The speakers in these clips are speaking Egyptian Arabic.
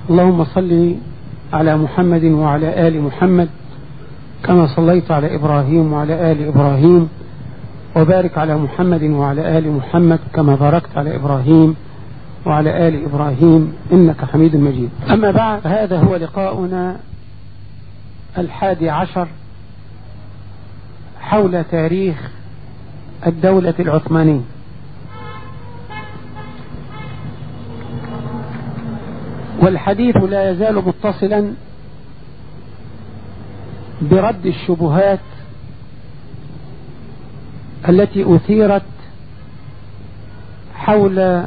اللهم صل على محمد وعلى آل محمد كما صليت على إبراهيم وعلى آل إبراهيم وبارك على محمد وعلى آل محمد كما باركت على إبراهيم وعلى آل إبراهيم إنك حميد مجيد أما بعد هذا هو لقاؤنا الحادي عشر حول تاريخ الدولة العثمانية والحديث لا يزال متصلا برد الشبهات التي أثيرت حول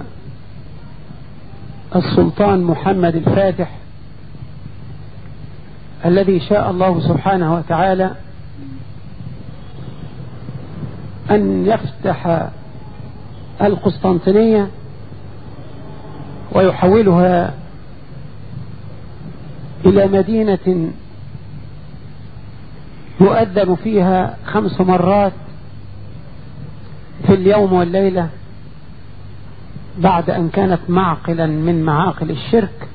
السلطان محمد الفاتح الذي شاء الله سبحانه وتعالى أن يفتح القسطنطينية ويحولها إلى مدينة يؤذن فيها خمس مرات في اليوم والليلة بعد أن كانت معقلا من معاقل الشرك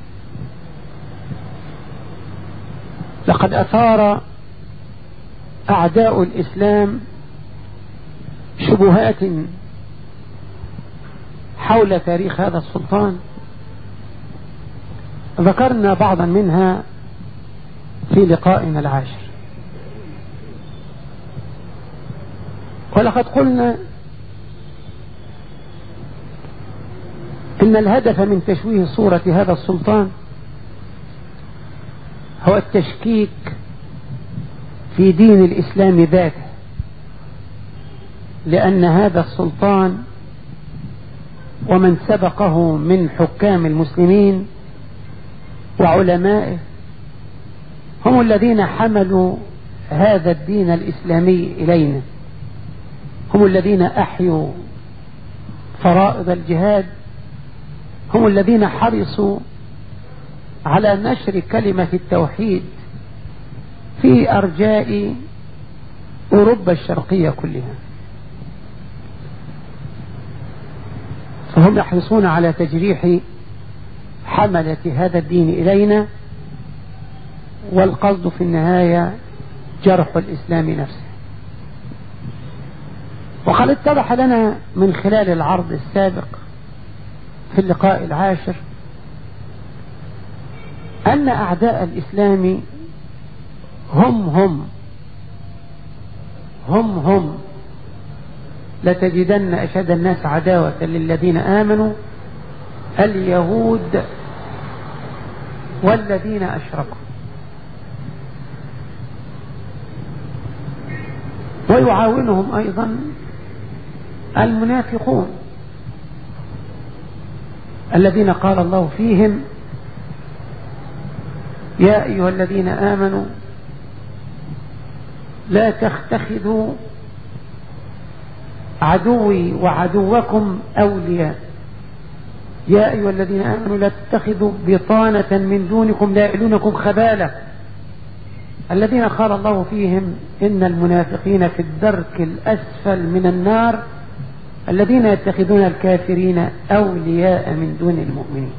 لقد أثار أعداء الإسلام شبهات حول تاريخ هذا السلطان ذكرنا بعضا منها في لقائنا العاشر ولقد قلنا إن الهدف من تشويه صورة هذا السلطان هو التشكيك في دين الإسلام ذاته لأن هذا السلطان ومن سبقه من حكام المسلمين وعلمائه هم الذين حملوا هذا الدين الإسلامي إلينا هم الذين أحيوا فرائض الجهاد هم الذين حرصوا على نشر كلمة التوحيد في أرجاء أوروبا الشرقية كلها فهم يحرصون على تجريح حملة هذا الدين إلينا والقصد في النهاية جرح الإسلام نفسه وقد اتضح لنا من خلال العرض السابق في اللقاء العاشر أن أعداء الإسلام هم هم هم هم لتجدن أشد الناس عداوة للذين آمنوا اليهود والذين أشركوا ويعاونهم أيضا المنافقون الذين قال الله فيهم يا أيها الذين آمنوا لا تتخذوا عدوي وعدوكم أولياء يا أيها الذين آمنوا لا تتخذوا بطانة من دونكم لا يعلونكم خبالة الذين قال الله فيهم إن المنافقين في الدرك الأسفل من النار الذين يتخذون الكافرين أولياء من دون المؤمنين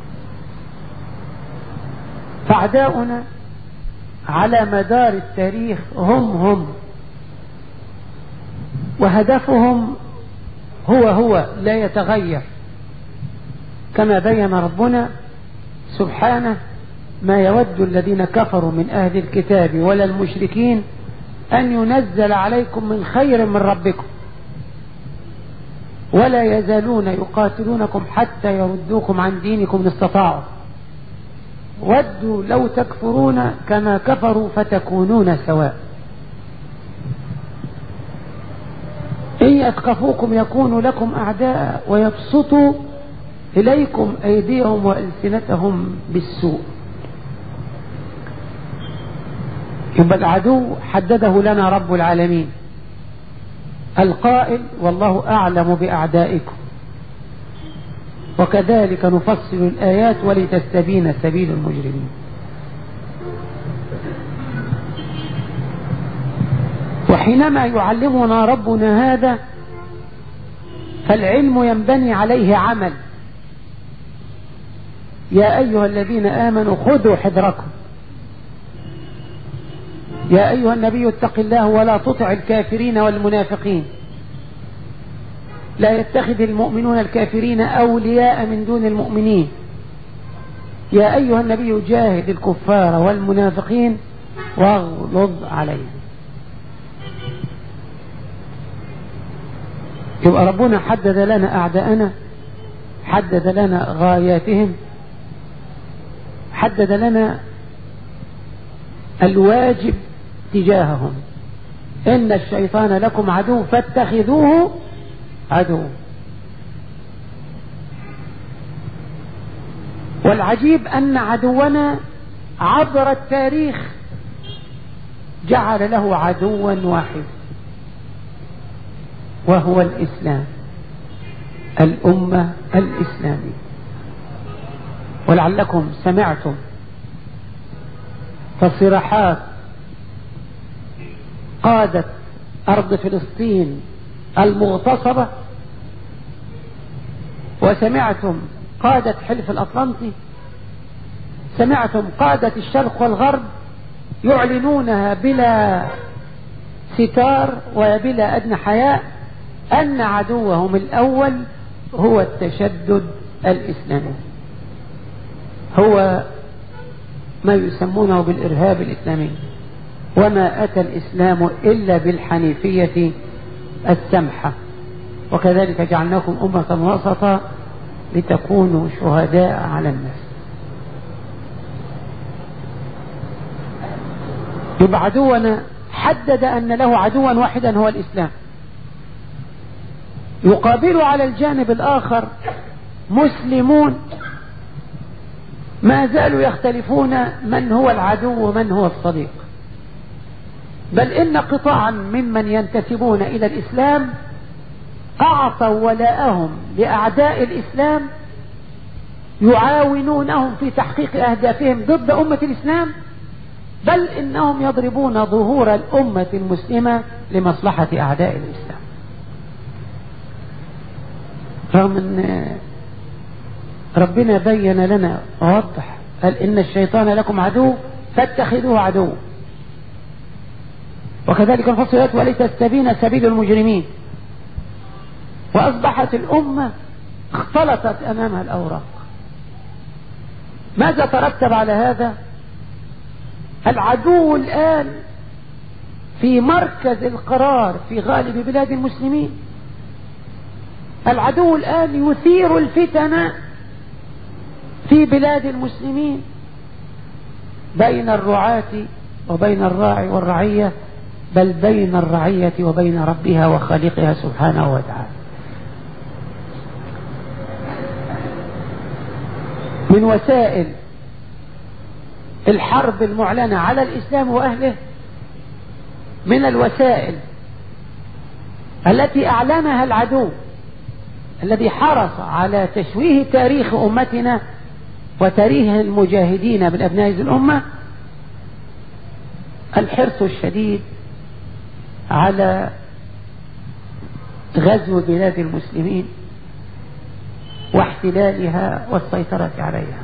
فأعداؤنا على مدار التاريخ هم هم وهدفهم هو هو لا يتغير كما بين ربنا سبحانه ما يود الذين كفروا من أهل الكتاب ولا المشركين أن ينزل عليكم من خير من ربكم ولا يزالون يقاتلونكم حتى يردوكم عن دينكم ان استطاعوا ودوا لو تكفرون كما كفروا فتكونون سواء إن يثقفوكم يكونوا لكم أعداء ويبسطوا إليكم أيديهم وألسنتهم بالسوء يبقى العدو حدده لنا رب العالمين القائل والله أعلم بأعدائكم وكذلك نفصل الآيات ولتستبين سبيل المجرمين وحينما يعلمنا ربنا هذا فالعلم ينبني عليه عمل يا أيها الذين آمنوا خذوا حذركم يا أيها النبي اتق الله ولا تطع الكافرين والمنافقين لا يتخذ المؤمنون الكافرين أولياء من دون المؤمنين يا أيها النبي جاهد الكفار والمنافقين واغلظ عليهم يبقى ربنا حدد لنا أعداءنا حدد لنا غاياتهم حدد لنا الواجب تجاههم إن الشيطان لكم عدو فاتخذوه عدو والعجيب أن عدونا عبر التاريخ جعل له عدوا واحد وهو الإسلام الأمة الإسلامية ولعلكم سمعتم تصريحات قادة أرض فلسطين المغتصبة وسمعتم قادة حلف الأطلنطي سمعتم قادة الشرق والغرب يعلنونها بلا ستار وبلا أدنى حياء أن عدوهم الأول هو التشدد الإسلامي هو ما يسمونه بالإرهاب الإسلامي وما أتى الإسلام إلا بالحنيفية السمحة وكذلك جعلناكم أمة وسطا لتكونوا شهداء على الناس يبقى عدونا حدد أن له عدوا واحدا هو الإسلام يقابل على الجانب الآخر مسلمون ما زالوا يختلفون من هو العدو ومن هو الصديق بل إن قطاعا ممن ينتسبون إلى الإسلام أعطوا ولاءهم لأعداء الإسلام يعاونونهم في تحقيق أهدافهم ضد أمة الإسلام بل إنهم يضربون ظهور الأمة المسلمة لمصلحة أعداء الإسلام رغم أن ربنا بين لنا ووضح قال إن الشيطان لكم عدو فاتخذوه عدو وكذلك الفصلات وليس السبيل سبيل المجرمين وأصبحت الأمة اختلطت أمامها الأوراق ماذا ترتب على هذا العدو الآن في مركز القرار في غالب بلاد المسلمين العدو الآن يثير الفتن في بلاد المسلمين بين الرعاة وبين الراعي والرعية بل بين الرعية وبين ربها وخالقها سبحانه وتعالى من وسائل الحرب المعلنة على الإسلام وأهله من الوسائل التي أعلنها العدو الذي حرص على تشويه تاريخ أمتنا وتاريخ المجاهدين من أبناء الأمة الحرص الشديد على غزو بلاد المسلمين واحتلالها والسيطرة عليها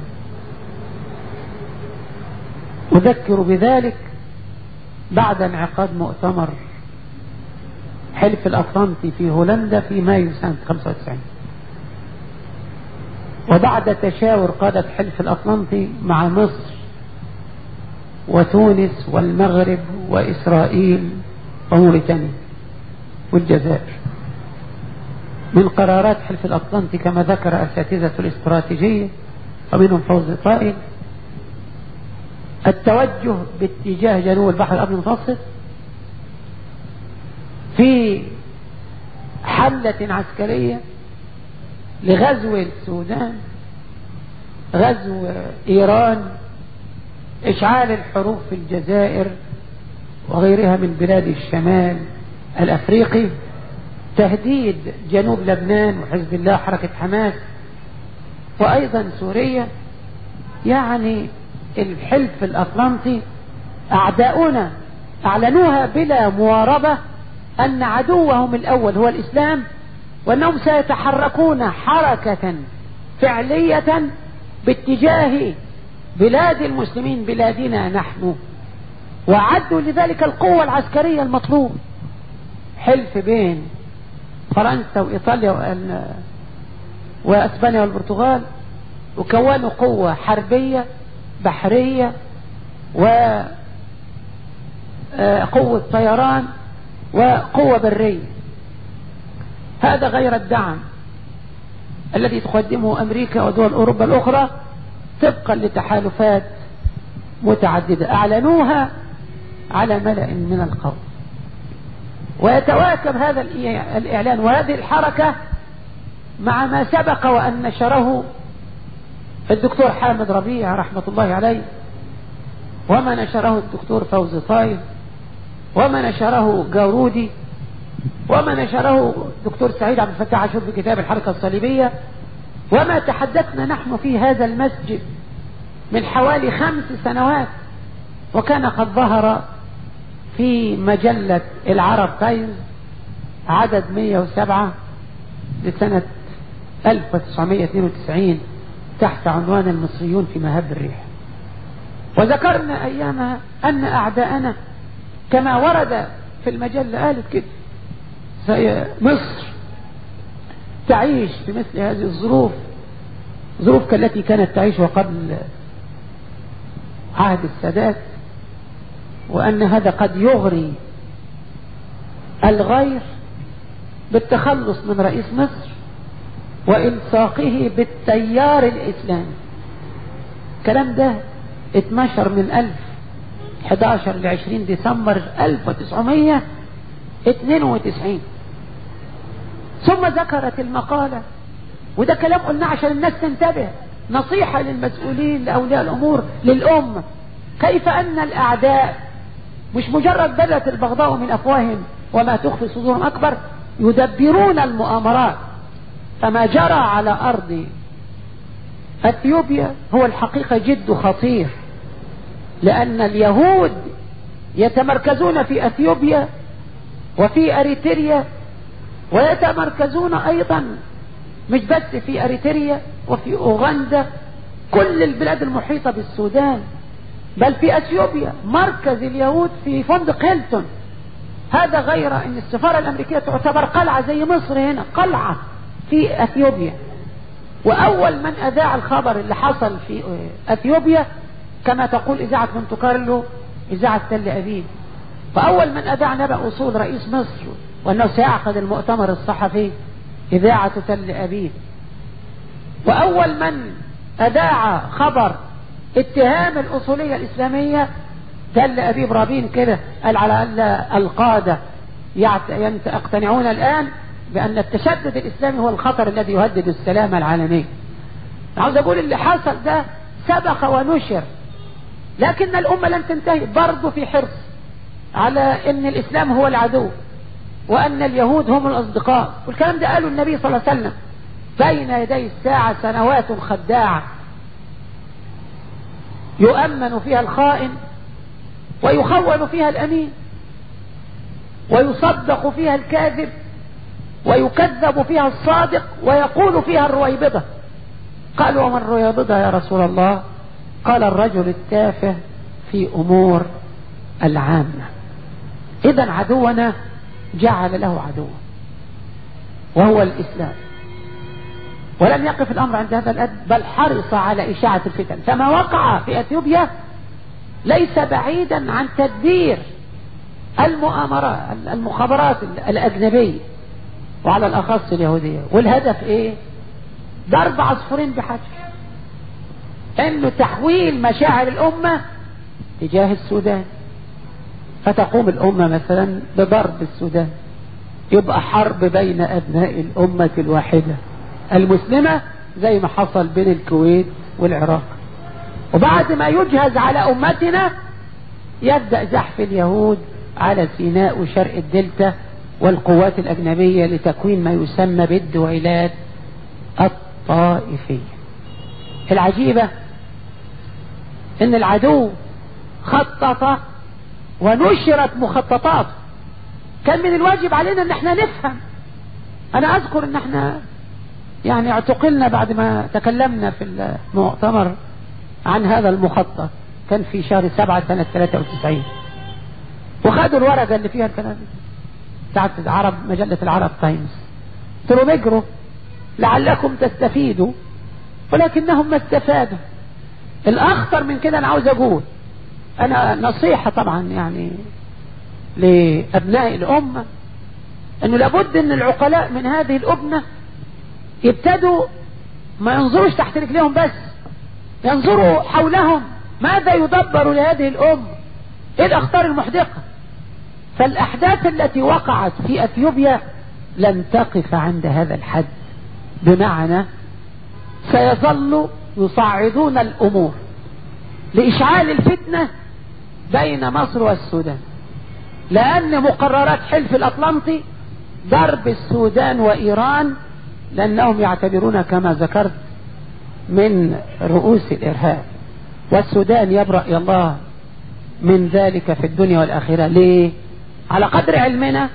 أذكر بذلك بعد انعقاد مؤتمر حلف الأطلنطي في هولندا في مايو سنة 95 وبعد تشاور قادة حلف الأطلنطي مع مصر وتونس والمغرب وإسرائيل وموريتانيا والجزائر من قرارات حلف الأطلنطي كما ذكر أساتذة الاستراتيجية ومنهم فوز طائل التوجه باتجاه جنوب البحر الأبيض المتوسط في حملة عسكرية لغزو السودان غزو إيران إشعال الحروب في الجزائر وغيرها من بلاد الشمال الأفريقي تهديد جنوب لبنان وحزب الله حركة حماس وأيضا سوريا يعني الحلف الأطلنطي أعداؤنا أعلنوها بلا مواربة أن عدوهم الأول هو الإسلام وأنهم سيتحركون حركة فعلية باتجاه بلاد المسلمين بلادنا نحن وعدوا لذلك القوة العسكرية المطلوب حلف بين فرنسا وإيطاليا وأسبانيا والبرتغال وكونوا قوة حربية بحرية وقوة آه، طيران وقوة برية هذا غير الدعم الذي تقدمه أمريكا ودول أوروبا الأخرى طبقا لتحالفات متعددة أعلنوها على ملأ من القوم ويتواكب هذا الإعلان وهذه الحركة مع ما سبق وأن نشره الدكتور حامد ربيع رحمة الله عليه وما نشره الدكتور فوزي طايف وما نشره جارودي وما نشره الدكتور سعيد عبد الفتاح عاشور في كتاب الحركة الصليبية وما تحدثنا نحن في هذا المسجد من حوالي خمس سنوات وكان قد ظهر في مجلة العرب تايمز عدد 107 لسنة 1992 تحت عنوان المصريون في مهب الريح وذكرنا أيامها أن أعداءنا كما ورد في المجلة قالت كده مصر تعيش في مثل هذه الظروف ظروف كالتي كانت تعيش قبل عهد السادات وأن هذا قد يغري الغير بالتخلص من رئيس مصر وإلصاقه بالتيار الإسلامي الكلام ده اتنشر من 1011 ل 20 ديسمبر 1992 ثم ذكرت المقالة وده كلام قلنا عشان الناس تنتبه نصيحة للمسؤولين لأولياء الأمور للأمة كيف أن الأعداء مش مجرد بدت البغضاء من أفواههم وما تخفي صدورهم أكبر يدبرون المؤامرات فما جرى على أرض أثيوبيا هو الحقيقة جد خطير لأن اليهود يتمركزون في أثيوبيا وفي أريتريا ويتمركزون أيضا مش بس في أريتريا وفي أوغندا كل البلاد المحيطة بالسودان بل في أثيوبيا مركز اليهود في فندق هيلتون هذا غير أن السفارة الأمريكية تعتبر قلعة زي مصر هنا قلعة في أثيوبيا وأول من أذاع الخبر اللي حصل في أثيوبيا كما تقول إذاعة مونت كارلو إذاعة تل أبيب فأول من أذاع نبأ أصول رئيس مصر وأنه سيعقد المؤتمر الصحفي إذاعة تل أبيب وأول من أذاع خبر اتهام الأصولية الإسلامية تل أبيب رابين كده قال على أن القادة يقتنعون الآن بأن التشدد الإسلامي هو الخطر الذي يهدد السلام العالمي عاوز أقول اللي حصل ده سبق ونشر لكن الأمة لم تنتهي برضه في حرص على أن الإسلام هو العدو وأن اليهود هم الأصدقاء والكلام ده قاله النبي صلى الله عليه وسلم بين يدي الساعة سنوات خداعة يؤمن فيها الخائن ويخون فيها الأمين ويصدق فيها الكاذب ويكذب فيها الصادق ويقول فيها الرويبضة قالوا وما الرويبضة يا رسول الله قال الرجل التافه في أمور العامة إذا عدونا جعل له عدوا وهو الإسلام ولم يقف الأمر عند هذا الأد بل حرص على إشاعة الفتن فما وقع في أثيوبيا ليس بعيدا عن تدبير المؤامرات المخابرات الأجنبية وعلى الأخص اليهودية والهدف إيه ضرب عصفورين بحجر انه تحويل مشاعر الامة تجاه السودان فتقوم الامة مثلا بضرب السودان يبقى حرب بين ابناء الامة الواحدة المسلمة زي ما حصل بين الكويت والعراق وبعد ما يجهز على امتنا يبدأ زحف اليهود على سيناء وشرق الدلتا والقوات الأجنبية لتكوين ما يسمى بالدويلات الطائفية العجيبة ان العدو خطط ونشرت مخططات كان من الواجب علينا ان احنا نفهم انا اذكر ان احنا يعني اعتقلنا بعد ما تكلمنا في المؤتمر عن هذا المخطط كان في شهر سبعة سنة 93 وخدوا الورقة اللي فيها الكلام بتاعت العرب مجلة العرب تايمز قلت لهم اجروا لعلكم تستفيدوا ولكنهم ما استفادوا الاخطر من كده انا عاوز اقول انا نصيحة طبعا يعني لابناء الامة انه لابد ان العقلاء من هذه الابنة يبتدوا ما ينظروش تحت رجليهم بس ينظروا حولهم ماذا يدبر لهذه الأمة ايه الاخطار المحدقة فالاحداث التي وقعت في اثيوبيا لن تقف عند هذا الحد بمعنى سيظل يصعدون الامور لاشعال الفتنة بين مصر والسودان لان مقررات حلف الاطلنطي ضرب السودان وايران لانهم يعتبرون كما ذكرت من رؤوس الارهاب والسودان يبرأ يا الله من ذلك في الدنيا والآخرة ليه على قدر علمنا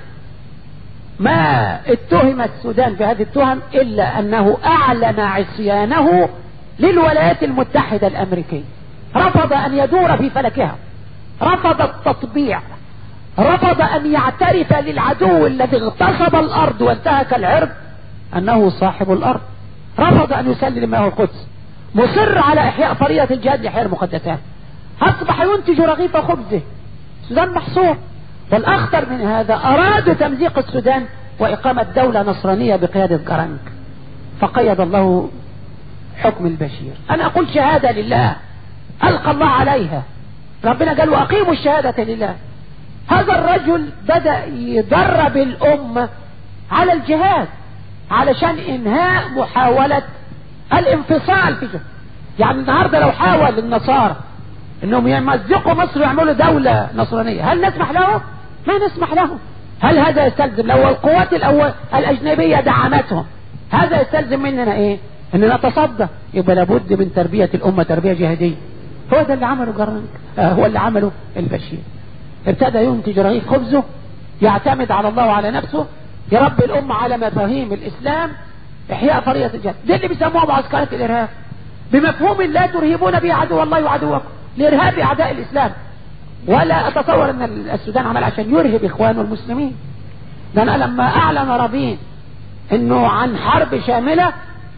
ما اتهم السودان بهذه التهم إلا أنه أعلن عصيانه للولايات المتحدة الأمريكية رفض أن يدور في فلكها رفض التطبيع رفض أن يعترف للعدو الذي اغتصب الأرض وانتهك العرض أنه صاحب الأرض رفض أن يسلم له القدس مصر على إحياء فريضة الجهاد لإحياء المقدسات أصبح ينتج رغيف خبزه السودان محصور والأخطر من هذا أرادوا تمزيق السودان وإقامة دولة نصرانية بقيادة جرانك فقيد الله حكم البشير أنا أقول شهادة لله ألقى الله عليها ربنا قال وأقيموا الشهادة لله هذا الرجل بدأ يدرب الأمة على الجهاد علشان إنهاء محاولة الانفصال في جهد. يعني النهاردة لو حاول النصارى انهم يمزقوا مصر ويعملوا دولة نصرانية هل نسمح له ما نسمح له هل هذا يستلزم لو القوات الأول الأجنبية دعمتهم هذا يستلزم مننا ايه ان نتصدى يبقى لابد من تربية الأمة تربية جهادية هو ده اللي عمله جرانك آه هو اللي عمله البشير ابتدى ينتج رغيف خبزه يعتمد على الله وعلى نفسه يربي الأمة على مفاهيم الإسلام إحياء فريضة الجهاد دي اللي بيسموها معسكرات الإرهاب بمفهوم لا ترهبون به عدو الله وعدوكم لإرهاب أعداء الإسلام ولا أتصور أن السودان عمل عشان يرهب إخوانه المسلمين ده أنا لما أعلن رابين أنه عن حرب شاملة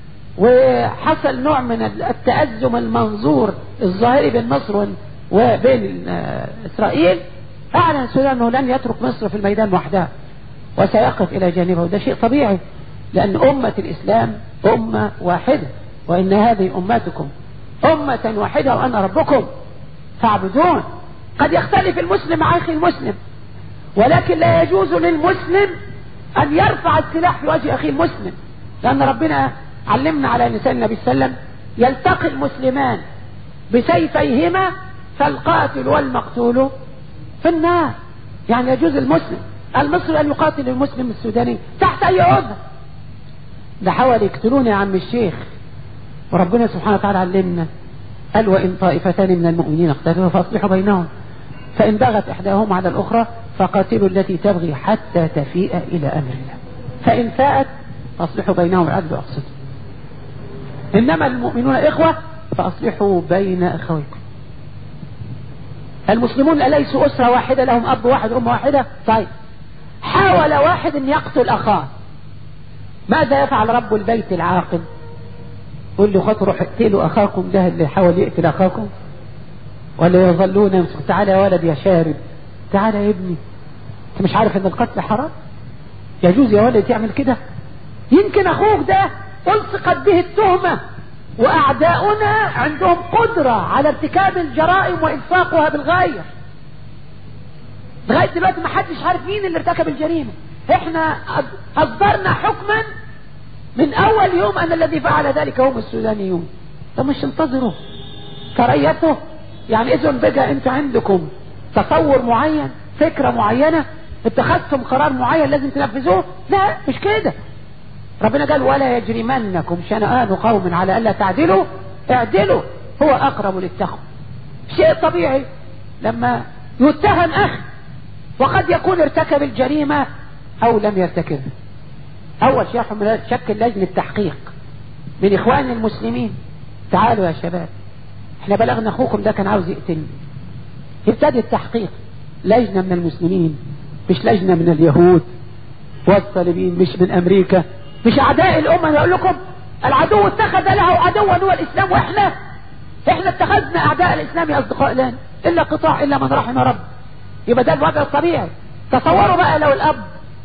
وحصل نوع من التأزم المنظور الظاهري بين مصر وبين إسرائيل أعلن السودان أنه لن يترك مصر في الميدان وحدها وسيقف إلى جانبه وده شيء طبيعي لأن أمة الإسلام أمة واحدة وإن هذه أمتكم أمة واحدة وأنا ربكم فاعبدون قد يختلف المسلم مع أخي المسلم ولكن لا يجوز للمسلم أن يرفع السلاح في وجه أخيه المسلم لأن ربنا علمنا على لسان النبي صلى الله عليه وسلم يلتقي المسلمان بسيفيهما فالقاتل والمقتول في النار يعني يجوز المسلم المصري أن يقاتل المسلم السوداني تحت أي عذر ده حاول يقتلوني يا عم الشيخ وربنا سبحانه وتعالى علمنا قال وإن طائفتان من المؤمنين اقتتلوا فاصلحوا بينهم فإن بغت إحداهم على الأخرى فقاتلوا التي تبغي حتى تفيء إلى أمر الله فإن فاءت فاصلحوا بينهم العدل وأقسطوا إنما المؤمنون إخوة فأصلحوا بين أخويكم المسلمون أليسوا أسرة واحدة لهم أب واحد أم واحدة طيب حاول واحد أن يقتل أخاه ماذا يفعل رب البيت العاقل قل له خطروا اقتلوا أخاكم ده اللي حاول يقتل أخاكم ولا يظلون يمسك تعالى يا ولد يا شارب تعالى يا ابني انت مش عارف ان القتل حرام يجوز يا ولد تعمل كده يمكن اخوك ده الصقت به التهمة واعداؤنا عندهم قدرة على ارتكاب الجرائم وانفاقها بالغاية لغاية دلوقتي ما حدش عارف مين اللي ارتكب الجريمة احنا اصدرنا حكما من اول يوم ان الذي فعل ذلك هم السودانيون طب مش انتظروا كريته يعني اذا بقى انت عندكم تصور معين فكرة معينة اتخذتم قرار معين لازم تنفذوه لا مش كده ربنا قال ولا يجرمنكم شنآن قوم على ألا تعدلوا اعدلوا هو أقرب للتقوى شيء طبيعي لما يتهم أخ وقد يكون ارتكب الجريمة أو لم يرتكبها أول شيء من شكل لجنة تحقيق من إخوان المسلمين تعالوا يا شباب احنا بلغنا أخوكم ده كان عاوز يقتلني ابتدي التحقيق لجنة من المسلمين مش لجنة من اليهود والصليبيين مش من أمريكا مش أعداء الأمة أنا أقول لكم العدو اتخذ له عدوا هو الإسلام وإحنا إحنا اتخذنا أعداء الإسلام يا أصدقاء الآن إلا قطاع إلا من رحم رب يبقى ده الوضع الطبيعي تصوروا بقى لو الأب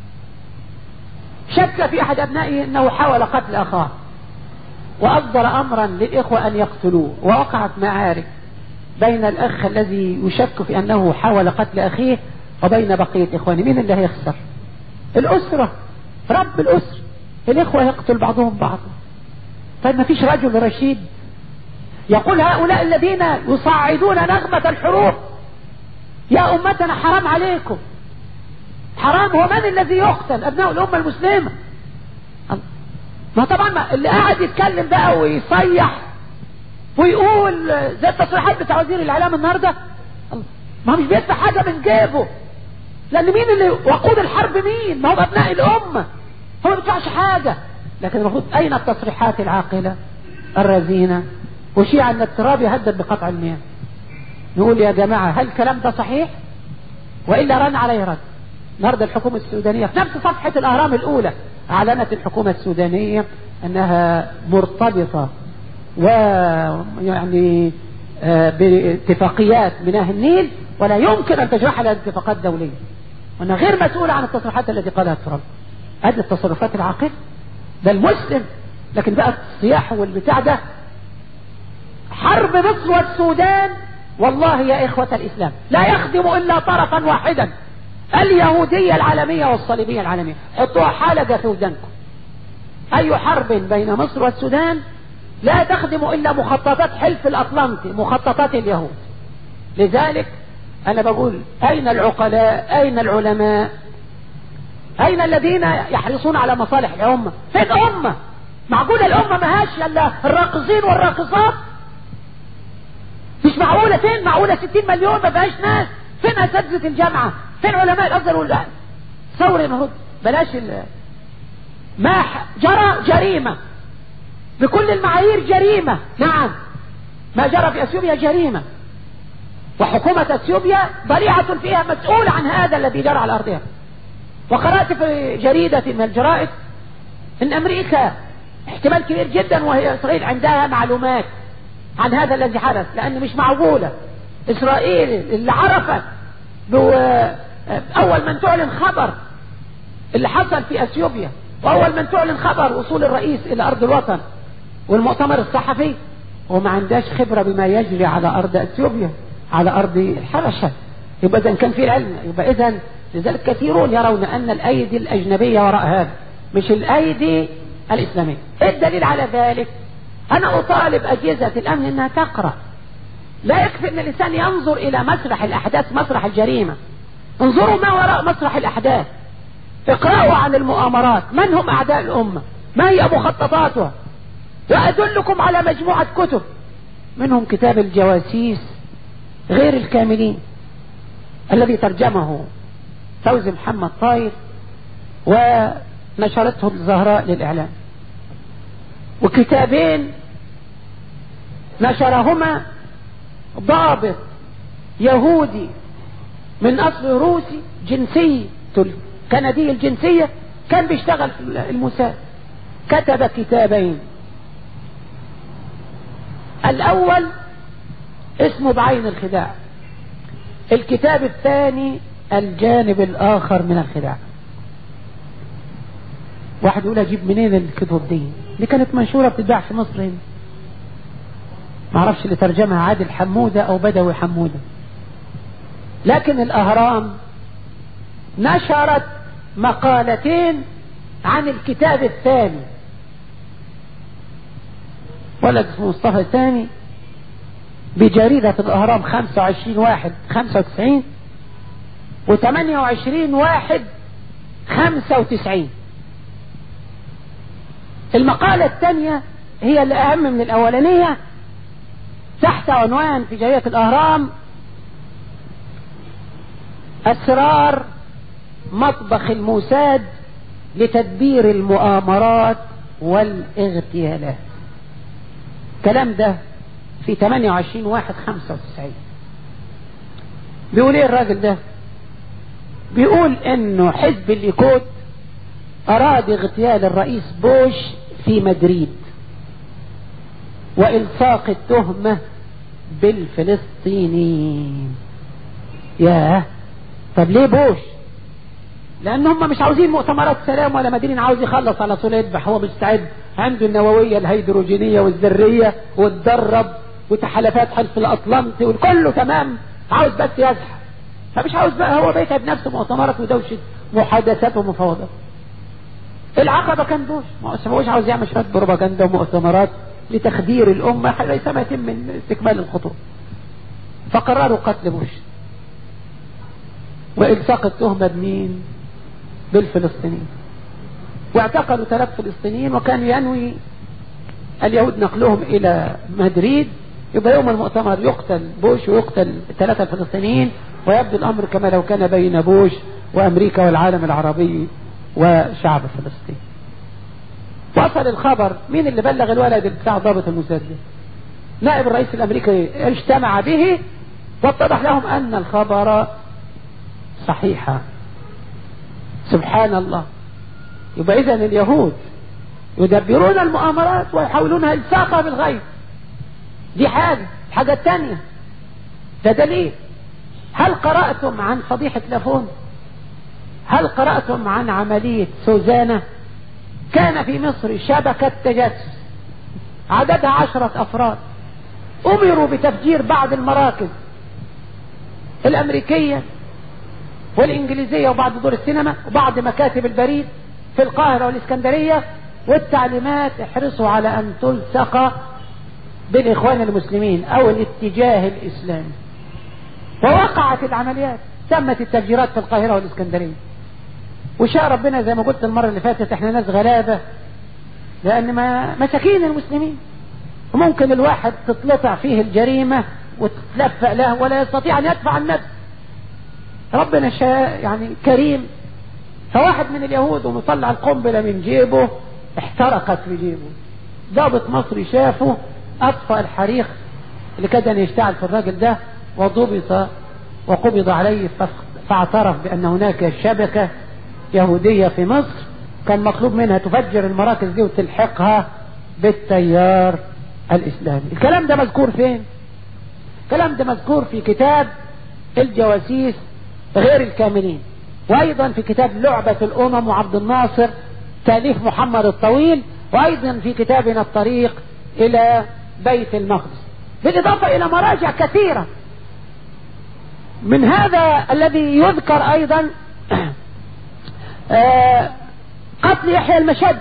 شك في أحد أبنائه أنه حاول قتل أخاه وأصدر أمرا للإخوة أن يقتلوه ووقعت معارك بين الأخ الذي يشك في أنه حاول قتل أخيه وبين بقية إخوانه مين اللي هيخسر الأسرة رب الأسر الإخوة يقتل بعضهم بعضا طيب ما فيش رجل رشيد يقول هؤلاء الذين يصعدون نغمة الحروب يا أمتنا حرام عليكم حرام هو من الذي يقتل أبناء الأمة المسلمة ما طبعا ما اللي قاعد يتكلم بقى ويصيح ويقول زي التصريحات بتاع وزير الإعلام النهاردة ما هو مش بيدفع حاجة من جيبه لأن مين اللي وقود الحرب مين ما هو أبناء الأمة هو ما بيدفعش حاجة لكن المفروض أين التصريحات العاقلة الرزينة وشيع أن التراب يهدد بقطع المياه نقول يا جماعة هل الكلام ده صحيح وإلا رن عليه رد النهارده الحكومة السودانية في نفس صفحة الأهرام الأولى أعلنت الحكومة السودانية أنها مرتبطة ويعني باتفاقيات مياه النيل ولا يمكن أن تجرح على اتفاقات دولية وأنها غير مسؤولة عن التصريحات التي قالها ترامب هذه التصرفات العاقلة ده المسلم لكن بقى الصياح والبتاع ده حرب مصر والسودان والله يا إخوة الإسلام لا يخدم إلا طرفا واحدا اليهودية العالمية والصليبية العالمية حطوها حلقة في ودنكم أي حرب بين مصر والسودان لا تخدم إلا مخططات حلف الأطلنطي مخططات اليهود لذلك أنا بقول أين العقلاء أين العلماء أين الذين يحرصون على مصالح الأمة فين أمة معقولة الأمة ما هاش إلا الراقصين والراقصات مش معقولة فين معقولة 60 مليون ما فيهاش ناس فين أساتذة الجامعة فين علماء الأزهر ولا ثوري المفروض بلاش ال... ما جرى جريمة بكل المعايير جريمة نعم ما جرى في اثيوبيا جريمة وحكومة اثيوبيا ضريعة فيها مسؤولة عن هذا الذي جرى على ارضها وقرأت في جريدة من الجرائد ان امريكا احتمال كبير جدا وهي اسرائيل عندها معلومات عن هذا الذي حدث لان مش معقولة اسرائيل اللي عرفت اول من تعلن خبر اللي حصل في اثيوبيا واول من تعلن خبر وصول الرئيس الى ارض الوطن والمؤتمر الصحفي وما عندهاش خبرة بما يجري على ارض اثيوبيا على ارض الحبشة يبقى اذا كان في العلم يبقى اذا لذلك كثيرون يرون ان الايدي الاجنبية وراء هذا مش الايدي الاسلامية ايه الدليل على ذلك انا اطالب اجهزة الامن انها تقرأ لا يكفي ان الانسان ينظر الى مسرح الاحداث مسرح الجريمة انظروا ما وراء مسرح الاحداث اقرأوا عن المؤامرات من هم اعداء الامة ما هي مخططاتها وادلكم على مجموعة كتب منهم كتاب الجواسيس غير الكاملين الذي ترجمه فوزي محمد طاير ونشرته الزهراء للإعلام وكتابين نشرهما ضابط يهودي من أصل روسي جنسي كندي الجنسية كان بيشتغل في الموساد كتب كتابين الأول اسمه بعين الخداع الكتاب الثاني الجانب الآخر من الخداع واحد يقول اجيب منين الكتب دي دي كانت منشورة بتتباع في مصر هنا ما اعرفش اللي ترجمها عادل حمودة او بدوي حمودة لكن الاهرام نشرت مقالتين عن الكتاب الثاني ولد اسمه مصطفى الثاني بجريدة الأهرام 25 واحد 95 و 28 واحد 95 المقالة الثانية هي اللي أهم من الأولانية تحت عنوان في جريدة الأهرام أسرار مطبخ الموساد لتدبير المؤامرات والاغتيالات الكلام ده في 28 واحد 95 بيقول ايه الراجل ده بيقول انه حزب الليكود اراد اغتيال الرئيس بوش في مدريد والصاق التهمة بالفلسطينيين ياه طب ليه بوش لان هم مش عاوزين مؤتمرات سلام ولا مدينة عاوز يخلص على طول يذبح هو مستعد عنده النووية الهيدروجينية والذرية واتدرب وتحالفات حلف الاطلنطي وكله تمام عاوز بس يزحف فمش عاوز بقى هو بيتعب نفسه مؤتمرات ودوشة محادثات ومفاوضات العقبة كان بوش ما بوش عاوز يعمل شوية بروباجندا ومؤتمرات لتخدير الأمة حتى ما يتم من استكمال الخطوة فقرروا قتل بوش وإلصاق التهمة بمين بالفلسطينيين واعتقلوا ثلاث فلسطينيين وكان ينوي اليهود نقلهم إلى مدريد يبقى يوم المؤتمر يقتل بوش ويقتل الثلاثة الفلسطينيين ويبدو الأمر كما لو كان بين بوش وأمريكا والعالم العربي وشعب فلسطين وصل الخبر مين اللي بلغ الولد بتاع ضابط الموساد ده نائب الرئيس الأمريكي اجتمع به واتضح لهم أن الخبر صحيحا سبحان الله يبقى إذا اليهود يدبرون المؤامرات ويحاولونها الصاقها بالغيب دي حاجة الحاجة الثانية ده دليل هل قرأتم عن فضيحة لافون هل قرأتم عن عملية سوزانة كان في مصر شبكة تجسس عددها عشرة أفراد أمروا بتفجير بعض المراكز الأمريكية والإنجليزية وبعض دور السينما وبعض مكاتب البريد في القاهرة والإسكندرية والتعليمات احرصوا على أن تلصق بالإخوان المسلمين أو الاتجاه الإسلامي ووقعت العمليات تمت التفجيرات في القاهرة والإسكندرية وشاء ربنا زي ما قلت المرة اللي فاتت احنا ناس غلابة لأن ما مساكين المسلمين وممكن الواحد تطلطع فيه الجريمة وتتلفق له ولا يستطيع أن يدفع النفس ربنا شاء يعني كريم فواحد من اليهود ومطلع القنبلة من جيبه احترقت في جيبه ضابط مصري شافه أطفأ الحريق اللي كاد أن يشتعل في الراجل ده وضبط وقبض عليه فاعترف بأن هناك شبكة يهودية في مصر كان مطلوب منها تفجر المراكز دي وتلحقها بالتيار الإسلامي الكلام ده مذكور فين الكلام ده مذكور في كتاب الجواسيس غير الكاملين وأيضا في كتاب لعبة الأمم وعبد الناصر تأليف محمد الطويل وأيضا في كتابنا الطريق إلى بيت المقدس بالإضافة إلى مراجع كثيرة من هذا الذي يذكر أيضا قتل يحيى المشد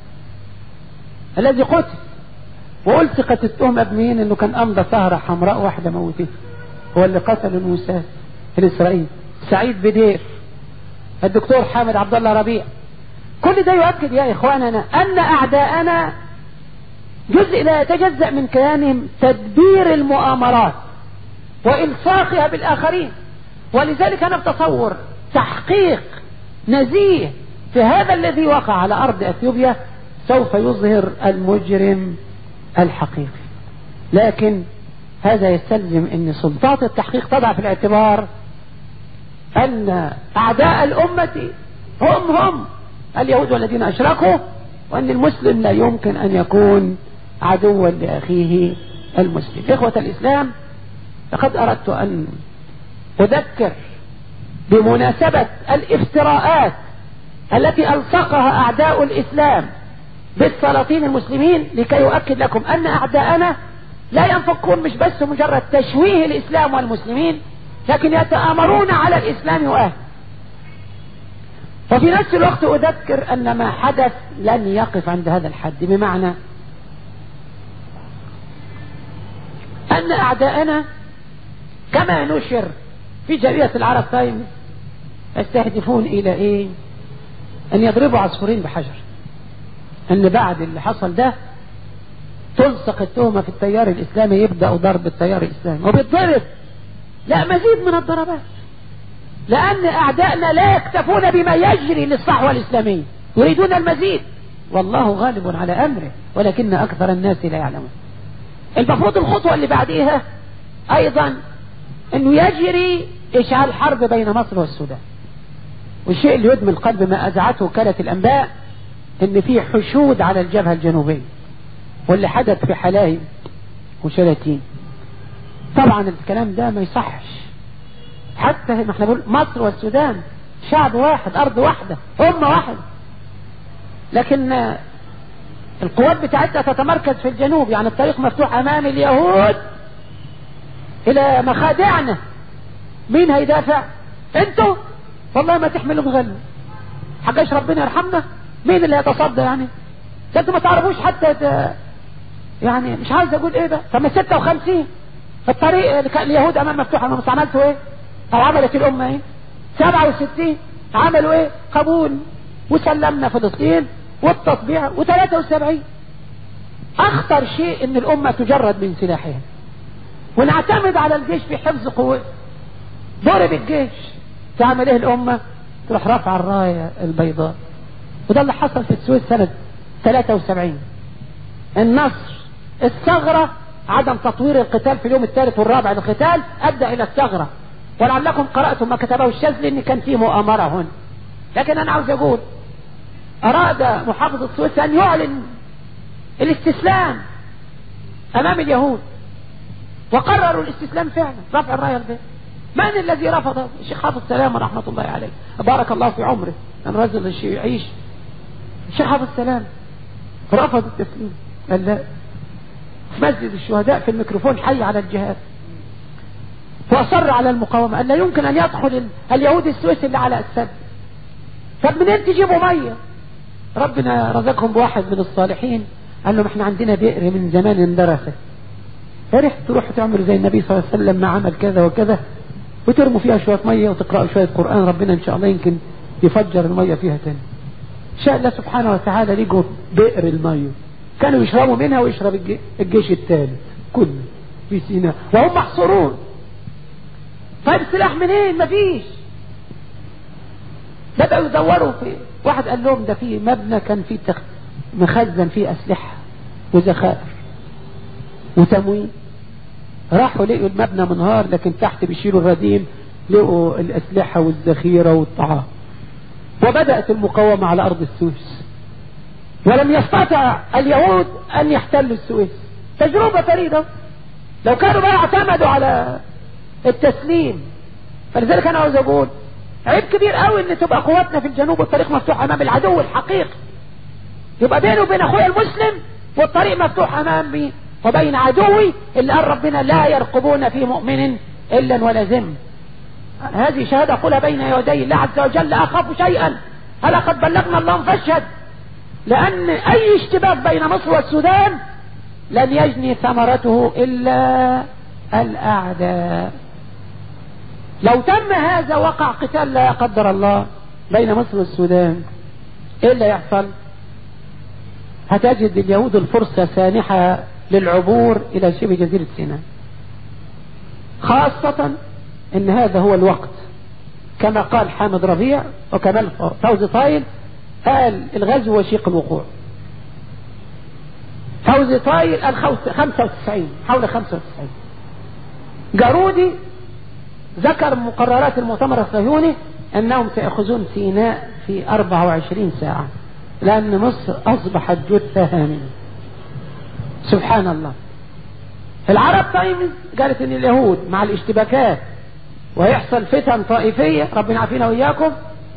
الذي قتل وألصقت التهمة بمين انه كان امضى سهرة حمراء واحدة موتته هو اللي قتل الموسى في الاسرائيل سعيد بدير الدكتور حامد عبد الله ربيع كل ده يؤكد يا اخواننا ان اعداءنا جزء لا يتجزأ من كيانهم تدبير المؤامرات والصاقها بالاخرين ولذلك انا بتصور تحقيق نزيه في هذا الذي وقع على ارض اثيوبيا سوف يظهر المجرم الحقيقي لكن هذا يستلزم ان سلطات التحقيق تضع في الاعتبار ان اعداء الامة هم هم اليهود والذين اشركوا وان المسلم لا يمكن ان يكون عدوا لاخيه المسلم اخوة الاسلام لقد اردت ان اذكر بمناسبة الافتراءات التي الصقها اعداء الاسلام بالسلاطين المسلمين لكي يؤكد لكم ان اعداءنا لا ينفقون مش بس مجرد تشويه الاسلام والمسلمين لكن يتآمرون على الاسلام واهله وفي نفس الوقت اذكر ان ما حدث لن يقف عند هذا الحد بمعنى ان اعداءنا كما نشر في جريدة العرب تايمز يستهدفون الى ايه ان يضربوا عصفورين بحجر ان بعد اللي حصل ده تلصق التهمة في التيار الاسلامي يبدأ ضرب التيار الاسلامي وبيتضرب لا مزيد من الضربات لان اعدائنا لا يكتفون بما يجري للصحوة الاسلامية يريدون المزيد والله غالب على امره ولكن اكثر الناس لا يعلمون المفروض الخطوة اللي بعديها ايضا انه يجري اشعال حرب بين مصر والسودان والشيء اللي يدمي القلب ما ازعته وكالة الانباء ان في حشود على الجبهة الجنوبية واللي حدث في حلايب وشلاتين طبعا الكلام ده ما يصحش حتى ما احنا بنقول مصر والسودان شعب واحد ارض واحدة امة واحدة لكن القوات بتاعتها تتمركز في الجنوب يعني الطريق مفتوح امام اليهود الى مخادعنا مين هيدافع انتوا والله ما تحملوا مغلوا حقاش ربنا يرحمنا مين اللي هيتصدى يعني ده انتوا ما تعرفوش حتى ت... يعني مش عايز اقول ايه ده طب 56 الطريق اللي كان اليهود امام مفتوح امام عملتوا ايه او عملت الامه ايه 67 عملوا ايه قبول وسلمنا فلسطين والتطبيع و73 اخطر شيء ان الامه تجرد من سلاحها ونعتمد على الجيش في حفظ قوته ضرب الجيش تعمل ايه الامه تروح رافعه الرايه البيضاء وده اللي حصل في السويس سنه 73 النصر الثغره عدم تطوير القتال في اليوم الثالث والرابع للقتال ادى الى الثغره ولعلكم قراتم ما كتبه الشاذلي ان كان في مؤامره هنا لكن انا عاوز اقول اراد محافظ السويس ان يعلن الاستسلام امام اليهود وقرروا الاستسلام فعلا رفع الرايه البيضاء من الذي رفض الشيخ حافظ سلام رحمة الله عليه بارك الله في عمره من رجل يعيش الشيخ حافظ سلام رفض التسليم قال لا في مسجد الشهداء في الميكروفون حي على الجهاد واصر على المقاومة قال لا يمكن ان يدخل اليهود السويس اللي على السد طب منين تجيبوا مية ربنا رزقهم بواحد من الصالحين قال لهم احنا عندنا بئر من زمان اندرست فرح تروحوا تعملوا زي النبي صلى الله عليه وسلم ما عمل كذا وكذا وترموا فيها شوية مية وتقرأوا شوية قرآن ربنا إن شاء الله يمكن يفجر المية فيها تاني شاء الله سبحانه وتعالى لقوا بئر المية كانوا يشربوا منها ويشرب الجيش الثالث كله في سيناء وهم محصورون طيب السلاح منين مفيش بدأوا يدوروا في واحد قال لهم ده في مبنى كان فيه تخ... مخزن فيه أسلحة وذخائر وتموين راحوا لقوا المبنى منهار لكن تحت بيشيلوا الرديم لقوا الأسلحة والذخيرة والطعام وبدأت المقاومة على أرض السويس ولم يستطع اليهود أن يحتلوا السويس تجربة فريدة لو كانوا بقى اعتمدوا على التسليم فلذلك أنا عاوز أقول عيب كبير قوي ان تبقى قواتنا في الجنوب والطريق مفتوح امام العدو الحقيقي يبقى بينه وبين اخويا المسلم والطريق مفتوح امامي وبين عدوي اللي قال ربنا لا يرقبون في مؤمن الا ولا ذم هذه شهادة أقولها بين يدي الله عز وجل لا أخاف شيئا هل قد بلغنا اللهم فاشهد لأن أي اشتباك بين مصر والسودان لن يجني ثمرته إلا الأعداء لو تم هذا وقع قتال لا قدر الله بين مصر والسودان ايه اللي يحصل هتجد اليهود الفرصة سانحة للعبور الى شبه جزيرة سيناء خاصة ان هذا هو الوقت كما قال حامد ربيع وكمال فوزي طايل قال الغزو وشيق الوقوع فوزي طايل قال 95 حول 95 جارودي ذكر مقررات المؤتمر الصهيوني انهم سيأخذون سيناء في 24 ساعة لان مصر اصبحت جثة هامنة سبحان الله العرب تايمز قالت ان اليهود مع الاشتباكات ويحصل فتن طائفية ربنا عافينا وإياكم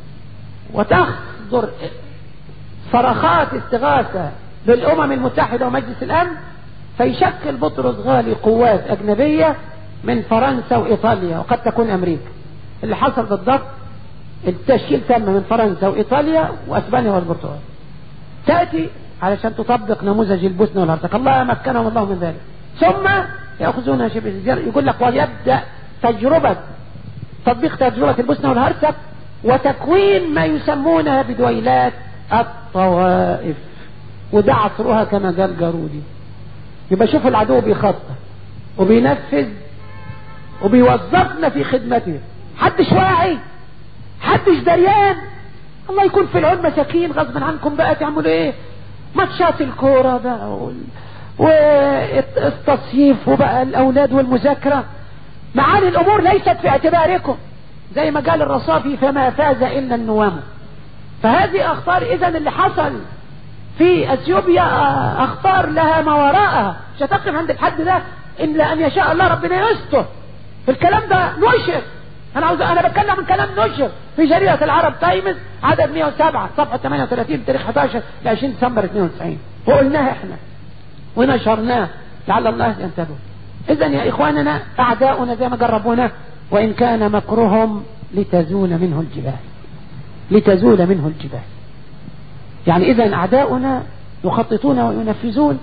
وتصدر صرخات استغاثة بالأمم المتحدة ومجلس الأمن فيشكل بطرس غالي قوات أجنبية من فرنسا وإيطاليا وقد تكون أمريكا اللي حصل بالضبط التشكيل تم من فرنسا وإيطاليا وأسبانيا والبرتغال تأتي علشان تطبق نموذج البوسنة والهرسك الله مكنهم الله من ذلك ثم يأخذون شبه الجزيرة يقول لك ويبدأ تجربة تطبيق تجربة البوسنة والهرسك وتكوين ما يسمونها بدويلات الطوائف وده عصرها كما قال جارودي يبقى شوف العدو بيخطط وبينفذ وبيوظفنا في خدمته حدش واعي حدش دريان الله يكون في العون مساكين غصبا عنكم بقى تعملوا ايه ماتشات الكورة بقى وال... والتصييف وبقى الأولاد والمذاكرة معاني الأمور ليست في اعتباركم زي ما قال الرصافي فما فاز إلا النوام فهذه أخطار إذا اللي حصل في أثيوبيا أخطار لها ما وراءها مش هتقف عند الحد ده إلا أن يشاء الله ربنا يستر الكلام ده نشر أنا عاوز أنا بتكلم عن كلام نشر في جريدة العرب تايمز عدد 107 صفحة 38 تاريخ 11 ل 20 ديسمبر 92 وقلناها إحنا ونشرناه لعل الله ينتبه إذا يا إخواننا أعداؤنا زي ما جربونا وإن كان مكرهم لتزول منه الجبال لتزول منه الجبال يعني إذا أعداؤنا يخططون وينفذون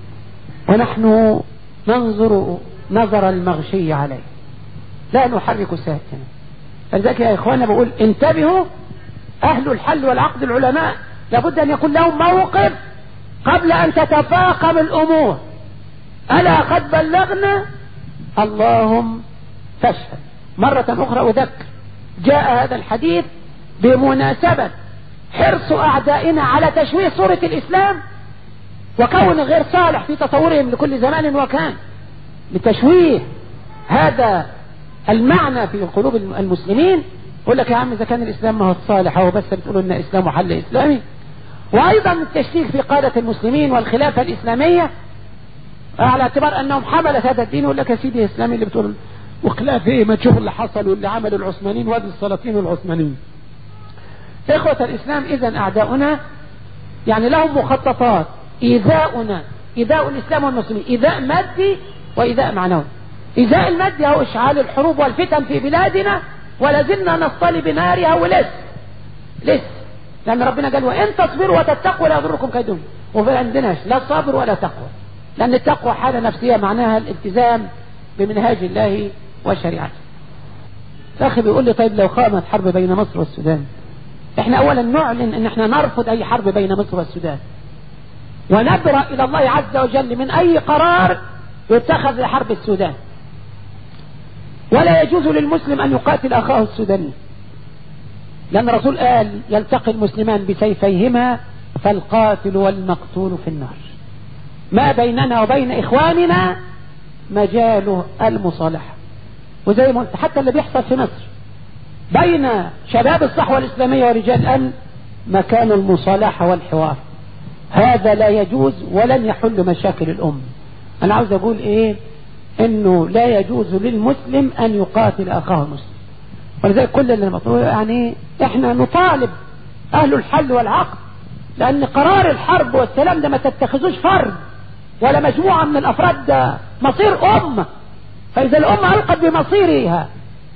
ونحن ننظر نظر المغشي عليه لا نحرك ساكنا فلذلك يا إخوانا بقول انتبهوا أهل الحل والعقد العلماء لابد أن يكون لهم موقف قبل أن تتفاقم الأمور ألا قد بلغنا اللهم فاشهد مرة أخرى أذكر جاء هذا الحديث بمناسبة حرص أعدائنا على تشويه صورة الإسلام وكون غير صالح في تصورهم لكل زمان وكان لتشويه هذا المعنى في قلوب المسلمين يقول لك يا عم إذا كان الإسلام ما هو الصالح هو بس بتقولوا إن إسلام حل إسلامي وأيضا التشكيك في قادة المسلمين والخلافة الإسلامية على اعتبار أنهم حملت هذا الدين يقول لك يا سيدي إسلامي اللي بتقول وخلاف إيه ما تشوف اللي حصل واللي عمل العثمانيين وادي السلاطين والعثمانيين إخوة الإسلام إذا أعداؤنا يعني لهم مخططات إيذاؤنا إيذاء الإسلام والمسلمين إيذاء مادي وإيذاء معنوي إيذاء المادي هو إشعال الحروب والفتن في بلادنا ولازلنا نصطلي بنارها ولس لس لأن ربنا قال وإن تصبروا وتتقوا لا يضركم كيدهم وفي عندناش لا صبر ولا تقوى لأن التقوى حالة نفسية معناها الالتزام بمنهاج الله وشريعته أخي بيقول لي طيب لو قامت حرب بين مصر والسودان احنا اولا نعلن ان احنا نرفض اي حرب بين مصر والسودان ونبرأ الى الله عز وجل من اي قرار يتخذ لحرب السودان ولا يجوز للمسلم ان يقاتل اخاه السوداني لان الرسول قال يلتقي المسلمان بسيفيهما فالقاتل والمقتول في النار ما بيننا وبين اخواننا مجال المصالحة وزي ما قلت حتى اللي بيحصل في مصر بين شباب الصحوة الإسلامية ورجال الأمن مكان المصالحة والحوار هذا لا يجوز ولن يحل مشاكل الأمة أنا عاوز أقول إيه إنه لا يجوز للمسلم أن يقاتل أخاه المسلم ولذلك كل اللي مطلوب يعني إحنا نطالب أهل الحل والعقد لأن قرار الحرب والسلام ده ما تتخذوش فرد ولا مجموعة من الأفراد ده مصير أمة فإذا الأمة ألقت بمصيرها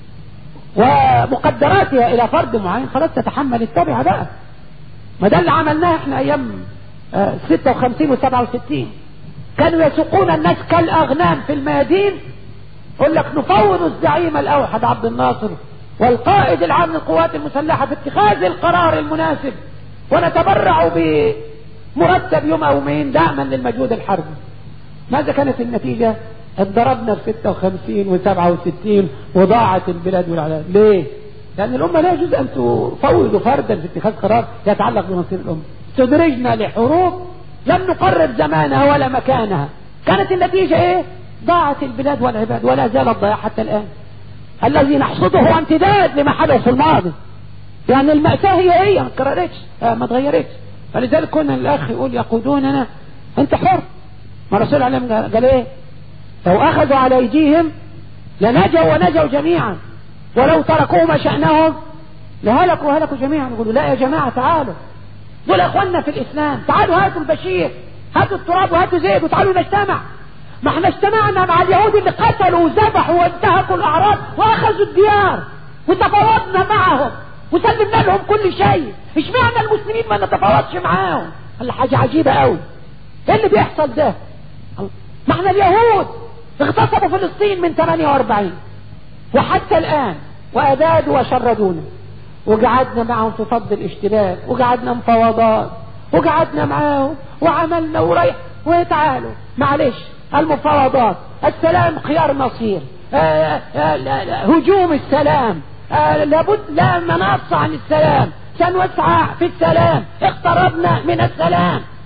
ومقدراتها الى فرد معين خلاص تتحمل التبعة بقى ما ده اللي عملناه احنا ايام اه 56 و 67 كانوا يسوقون الناس كالاغنام في الميادين يقول لك نفوض الزعيم الاوحد عبد الناصر والقائد العام للقوات المسلحة في اتخاذ القرار المناسب ونتبرع بمرتب يوم او يومين دعما للمجهود الحربي ماذا كانت النتيجة اتضربنا في 56 و67 وضاعت البلاد والعالم ليه لأن الأمة لا يجوز أن تفوض فردا في اتخاذ قرار يتعلق بمصير الأمة استدرجنا لحروب لم نقرر زمانها ولا مكانها كانت النتيجة ايه ضاعت البلاد والعباد ولا زال الضياع حتى الآن الذي نحصده هو امتداد لما حدث في الماضي يعني المأساة هي هي ما تكررتش آه ما تغيرتش فلذلك كنا الأخ يقول يقودوننا أنت حر ما الرسول عليه قال ايه لو أخذوا على أيديهم لنجوا ونجوا جميعا ولو تركوا ما شأنهم لهلكوا وهلكوا جميعا يقولوا لا يا جماعة تعالوا دول أخواننا في الإسلام تعالوا هاتوا البشير هاتوا التراب وهاتوا زيد وتعالوا نجتمع ما احنا اجتمعنا مع اليهود اللي قتلوا وذبحوا وانتهكوا الأعراض وأخذوا الديار وتفاوضنا معهم وسلمنا لهم كل شيء اشمعنى المسلمين ما نتفاوضش معاهم حاجة عجيبة قوي ايه اللي بيحصل ده ما احنا اليهود اغتصبوا فلسطين من 48 وحتى الآن وأبادوا وشردونا وقعدنا معهم في فض الاشتباك وقعدنا مفاوضات وقعدنا معاهم وعملنا وريح وتعالوا معلش المفاوضات السلام خيار مصير آآ آآ هجوم السلام لابد لا مناص عن السلام سنسعى في السلام اقتربنا من السلام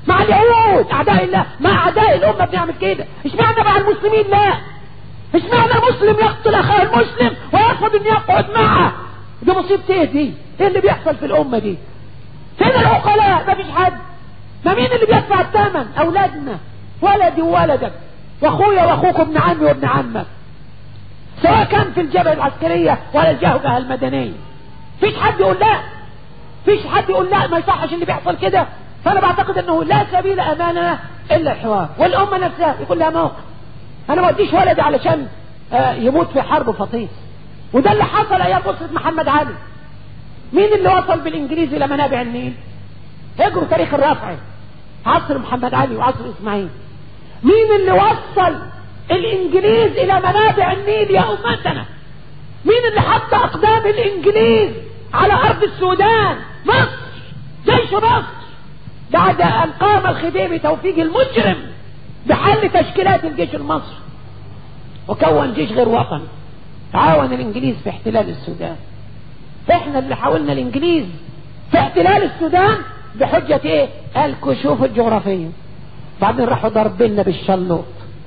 مع اليهود اعداء الله مع اعداء الامه بنعمل كده اشمعنى مع المسلمين لا اشمعنى مسلم يقتل اخاه المسلم ويرفض ان يقعد معه دي مصيبه ايه دي ايه اللي بيحصل في الامه دي فين العقلاء ما فيش حد ما مين اللي بيدفع الثمن اولادنا ولدي وولدك واخويا واخوك ابن عمي وابن عمك سواء كان في الجبهه العسكريه ولا الجبهه المدنيه فيش حد يقول لا فيش حد يقول لا ما يصحش اللي بيحصل كده فانا بعتقد انه لا سبيل امانه الا الحوار والامه نفسها يكون لها موقف انا ما اديش ولدي علشان آه يموت في حرب فطيس وده اللي حصل ايام اسره محمد علي مين اللي وصل بالانجليز الى منابع النيل اجروا تاريخ الرافعي عصر محمد علي وعصر اسماعيل مين اللي وصل الانجليز الى منابع النيل يا امتنا مين اللي حط اقدام الانجليز على ارض السودان مصر جيش مصر بعد ان قام الخديوي توفيق المجرم بحل تشكيلات الجيش المصري وكون جيش غير وطني عاون الانجليز في احتلال السودان احنا اللي حاولنا الانجليز في احتلال السودان بحجة ايه الكشوف الجغرافية بعدين راحوا ضربنا بالشلوط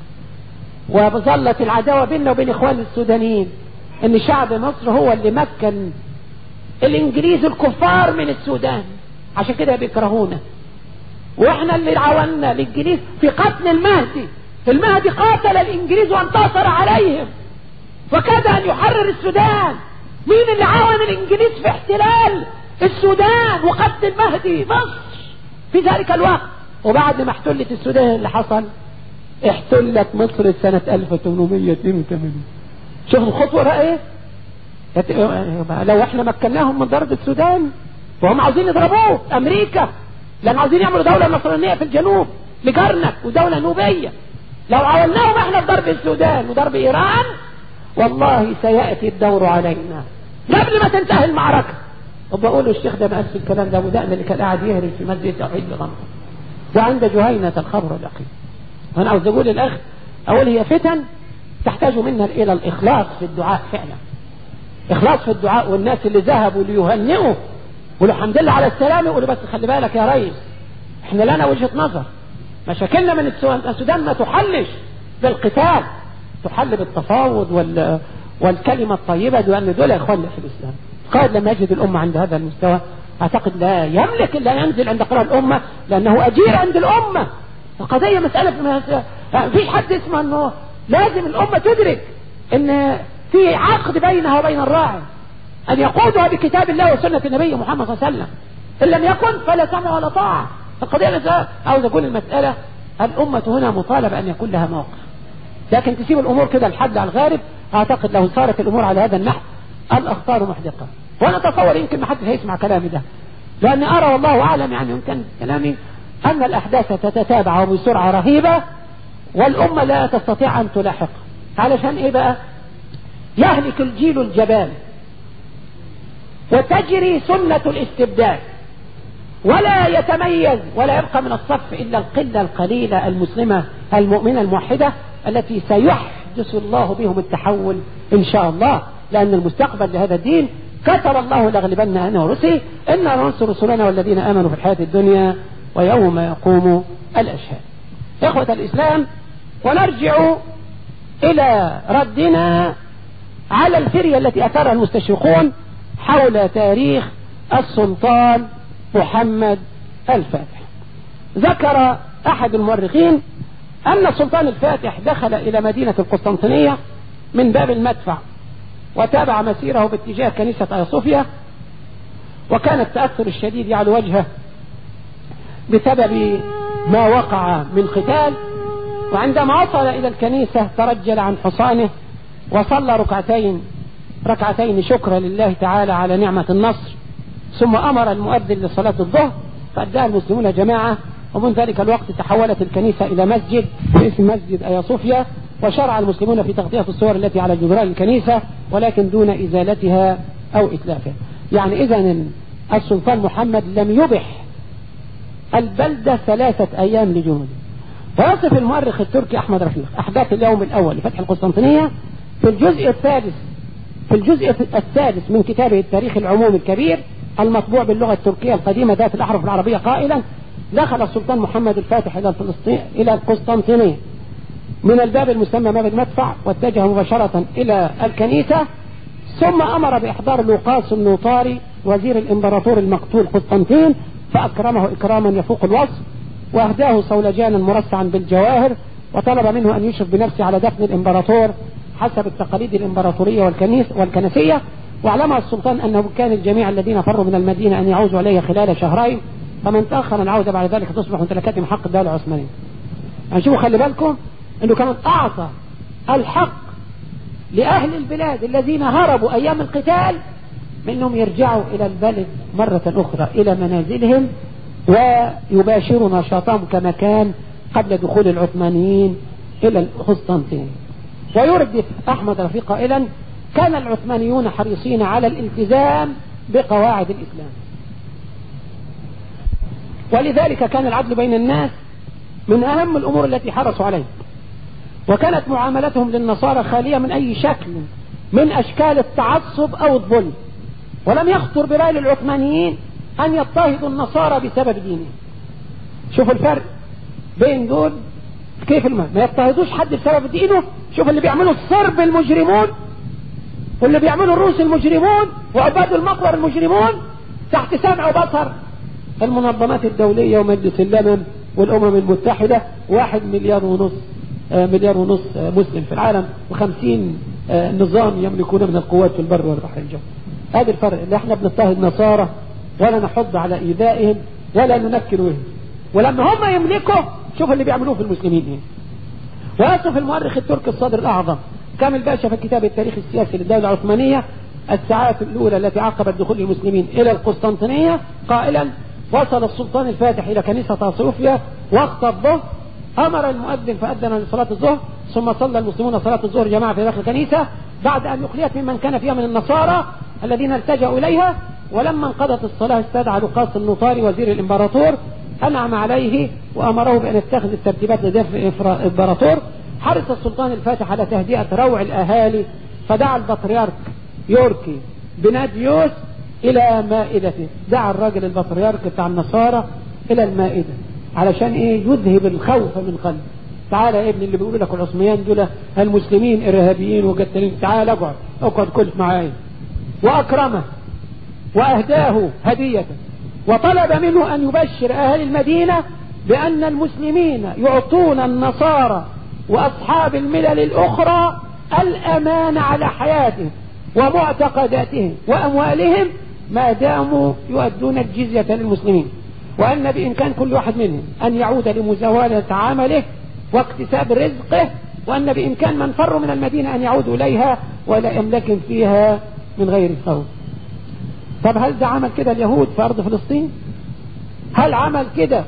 وظلت العداوة بيننا وبين اخوان السودانيين ان شعب مصر هو اللي مكن الانجليز الكفار من السودان عشان كده بيكرهونا واحنا اللي عاوننا الانجليز في قتل المهدي المهدي قاتل الانجليز وانتصر عليهم وكاد ان يحرر السودان مين اللي عاون الانجليز في احتلال السودان وقتل المهدي مصر في ذلك الوقت وبعد ما احتلت السودان اللي حصل احتلت مصر سنة 1882 شوف الخطوة ايه لو احنا مكناهم من ضرب السودان وهم عاوزين يضربوه امريكا لان عاوزين يعملوا دولة نصرانية في الجنوب لجرنك ودولة نوبية لو عاوناهم احنا في ضرب السودان وضرب ايران والله سيأتي الدور علينا قبل ما تنتهي المعركة وبقول الشيخ ده ما قالش الكلام ده ودقنا اللي كان قاعد يهري في مسجد توحيد بغمر وعند جهينة الخبر اليقين انا عاوز اقول الاخ اقول هي فتن تحتاج منا الى الاخلاص في الدعاء فعلا اخلاص في الدعاء والناس اللي ذهبوا ليهنئوا ولو الحمد لله على السلامة يقولوا بس خلي بالك يا ريس احنا لنا وجهة نظر مشاكلنا من السودان ما تحلش بالقتال تحل بالتفاوض وال والكلمة الطيبة لأن دول إخواننا في الإسلام قائد لما يجد الأمة عند هذا المستوى أعتقد لا يملك إلا ينزل عند قرار الأمة لأنه أجير عند الأمة القضية مسألة ما فيش حد اسمه أنه لازم الأمة تدرك أن في عقد بينها وبين الراعي أن يقودها بكتاب الله وسنة النبي محمد صلى الله عليه وسلم إن لم يكن فلا سمع ولا طاعة القضية اللي عاوز أقول المسألة الأمة هنا مطالبة أن يكون لها موقف لكن تسيب الأمور كده الحد على الغارب أعتقد لو صارت الأمور على هذا النحو الأخطار محدقة وأنا أتصور يمكن ما حد هيسمع كلامي ده لأني أرى والله أعلم يعني يمكن كلامي أن الأحداث تتتابع وبسرعة رهيبة والأمة لا تستطيع أن تلاحق علشان إيه بقى يهلك الجيل الجبان وتجري سنة الاستبداد ولا يتميز ولا يبقى من الصف إلا القلة القليلة المسلمة المؤمنة الموحدة التي سيحدث الله بهم التحول إن شاء الله لأن المستقبل لهذا الدين كتب الله لأغلبن أنا ورسلي إنا ننصر رسلنا والذين آمنوا في الحياة الدنيا ويوم يقوم الأشهاد إخوة الإسلام ونرجع إلى ردنا على الفرية التي أثارها المستشرقون حول تاريخ السلطان محمد الفاتح ذكر أحد المؤرخين أن السلطان الفاتح دخل إلى مدينة القسطنطينية من باب المدفع وتابع مسيره باتجاه كنيسة آيا صوفيا وكان التأثر الشديد يعلو وجهه بسبب ما وقع من قتال وعندما وصل إلى الكنيسة ترجل عن حصانه وصلى ركعتين ركعتين شكرا لله تعالى على نعمة النصر ثم أمر المؤذن لصلاة الظهر فأداها المسلمون جماعة ومن ذلك الوقت تحولت الكنيسة إلى مسجد باسم مسجد أيا صوفيا وشرع المسلمون في تغطية الصور التي على جدران الكنيسة ولكن دون إزالتها أو إتلافها يعني إذا السلطان محمد لم يبح البلدة ثلاثة أيام لجنوده ويصف المؤرخ التركي أحمد رفيق أحداث اليوم الأول لفتح القسطنطينية في الجزء الثالث في الجزء الثالث من كتابه التاريخ العمومي الكبير المطبوع باللغة التركية القديمة ذات الأحرف العربية قائلا دخل السلطان محمد الفاتح إلى فلسطين إلى القسطنطينية من الباب المسمى باب المدفع واتجه مباشرة إلى الكنيسة ثم أمر بإحضار لوقاس النوطاري وزير الإمبراطور المقتول قسطنطين فأكرمه إكراما يفوق الوصف وأهداه صولجانا مرصعا بالجواهر وطلب منه أن يشرف بنفسه على دفن الإمبراطور حسب التقاليد الإمبراطورية والكنيس والكنسية واعلمها السلطان أنه كان الجميع الذين فروا من المدينة أن يعودوا عليه خلال شهرين فمن تأخر العودة بعد ذلك تصبح ممتلكاتهم حق الدولة العثمانية يعني شوفوا خلي بالكم أنه كمان أعطى الحق لأهل البلاد الذين هربوا أيام القتال منهم يرجعوا إلى البلد مرة أخرى إلى منازلهم ويباشروا نشاطهم كما كان قبل دخول العثمانيين إلى القسطنطين ويردف أحمد رفيق قائلا كان العثمانيون حريصين على الالتزام بقواعد الإسلام ولذلك كان العدل بين الناس من أهم الأمور التي حرصوا عليها وكانت معاملتهم للنصارى خالية من أي شكل من أشكال التعصب أو الظلم ولم يخطر ببال العثمانيين أن يضطهدوا النصارى بسبب دينهم شوفوا الفرق بين دول كيف المال ما يضطهدوش حد بسبب دينه شوف اللي بيعملوا الصرب المجرمون واللي بيعملوا الروس المجرمون وعباد المقبر المجرمون تحت سمع وبصر المنظمات الدولية ومجلس الأمم والأمم المتحدة واحد مليار ونص آه، مليار ونص آه، مسلم في العالم وخمسين آه، نظام يملكون من القوات في البر والبحر الجو هذا الفرق اللي احنا بنضطهد نصارى ولا نحض على إيذائهم ولا ننكر بهم ولما هم يملكوا شوف اللي بيعملوه في المسلمين ايه ويصف المؤرخ التركي الصدر الأعظم كامل باشا في كتاب التاريخ السياسي للدولة العثمانية الساعات الأولى التي عقبت دخول المسلمين إلى القسطنطينية قائلا وصل السلطان الفاتح إلى كنيسة صوفيا وقت الظهر أمر المؤذن فأذن لصلاة الظهر ثم صلى المسلمون صلاة الظهر جماعة في داخل الكنيسة بعد أن يخليت ممن كان فيها من النصارى الذين التجأوا إليها ولما انقضت الصلاة استدعى لقاس النطاري وزير الإمبراطور أنعم عليه وأمره بأن يتخذ الترتيبات لدفع الإمبراطور حرص السلطان الفاتح على تهدئة روع الأهالي فدعا البطريرك يوركي بناديوس إلى مائدته دعا الراجل البطريرك بتاع النصارى إلى المائدة علشان إيه يذهب الخوف من قلبه تعال يا ابني اللي بيقول لك العثمانيين دول المسلمين إرهابيين وقتلين تعال اقعد اقعد كل معايا وأكرمه وأهداه هدية وطلب منه أن يبشر أهل المدينة بأن المسلمين يعطون النصارى وأصحاب الملل الأخرى الأمان على حياتهم ومعتقداتهم وأموالهم ما داموا يؤدون الجزية للمسلمين وأن بإمكان كل واحد منهم أن يعود لمزاولة عمله واكتساب رزقه وأن بإمكان من فروا من المدينة أن يعودوا إليها ولا يملك فيها من غير خوف طب هل ده عمل كده اليهود في أرض فلسطين هل عمل كده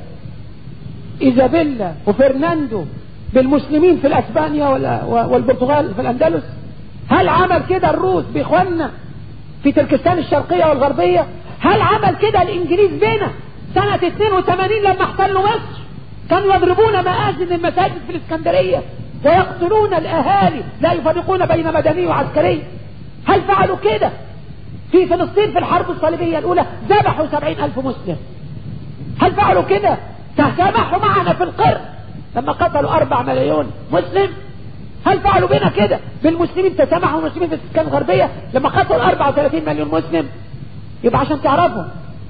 إيزابيلا وفرناندو بالمسلمين في الأسبانيا والبرتغال في الأندلس هل عمل كده الروس بإخواننا في تركستان الشرقية والغربية هل عمل كده الإنجليز بينا سنة 82 لما احتلوا مصر كانوا يضربون مآذن المساجد في الإسكندرية ويقتلون الأهالي لا يفرقون بين مدني وعسكري هل فعلوا كده في فلسطين في الحرب الصليبية الأولى ذبحوا سبعين ألف مسلم هل فعلوا كده تسامحوا معنا في القرن لما قتلوا أربع مليون مسلم هل فعلوا بنا كده بالمسلمين تسامحوا المسلمين في السكان الغربية لما قتلوا 34 مليون مسلم يبقى عشان تعرفوا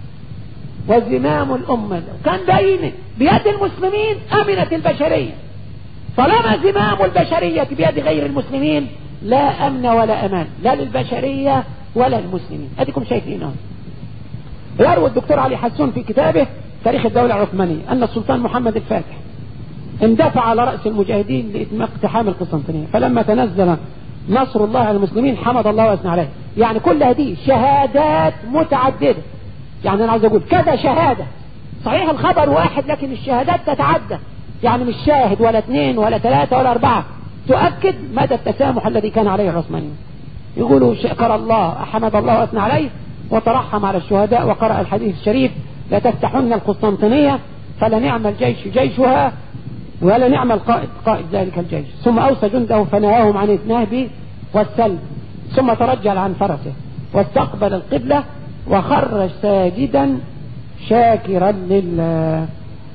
وزمام الأمة كان بين بيد المسلمين أمنت البشرية طالما زمام البشرية بيد غير المسلمين لا أمن ولا أمان لا للبشرية ولا للمسلمين أديكم شايفين يروي الدكتور علي حسون في كتابه تاريخ الدولة العثمانية أن السلطان محمد الفاتح اندفع على رأس المجاهدين لإتمام اقتحام القسطنطينية فلما تنزل نصر الله على المسلمين حمد الله وأثنى عليه يعني كل هذه شهادات متعددة يعني أنا عايز أقول كذا شهادة صحيح الخبر واحد لكن الشهادات تتعدى يعني مش شاهد ولا اثنين ولا ثلاثة ولا أربعة تؤكد مدى التسامح الذي كان عليه العثمانيين يقولوا شكر الله حمد الله وأثنى عليه وترحم على الشهداء وقرأ الحديث الشريف لا تفتحن القسطنطينية فلنعم الجيش جيشها ولا نعم القائد قائد ذلك الجيش ثم أوصى جنده فنهاهم عن النهب والسلب ثم ترجل عن فرسه واستقبل القبلة وخر ساجدا شاكرا لله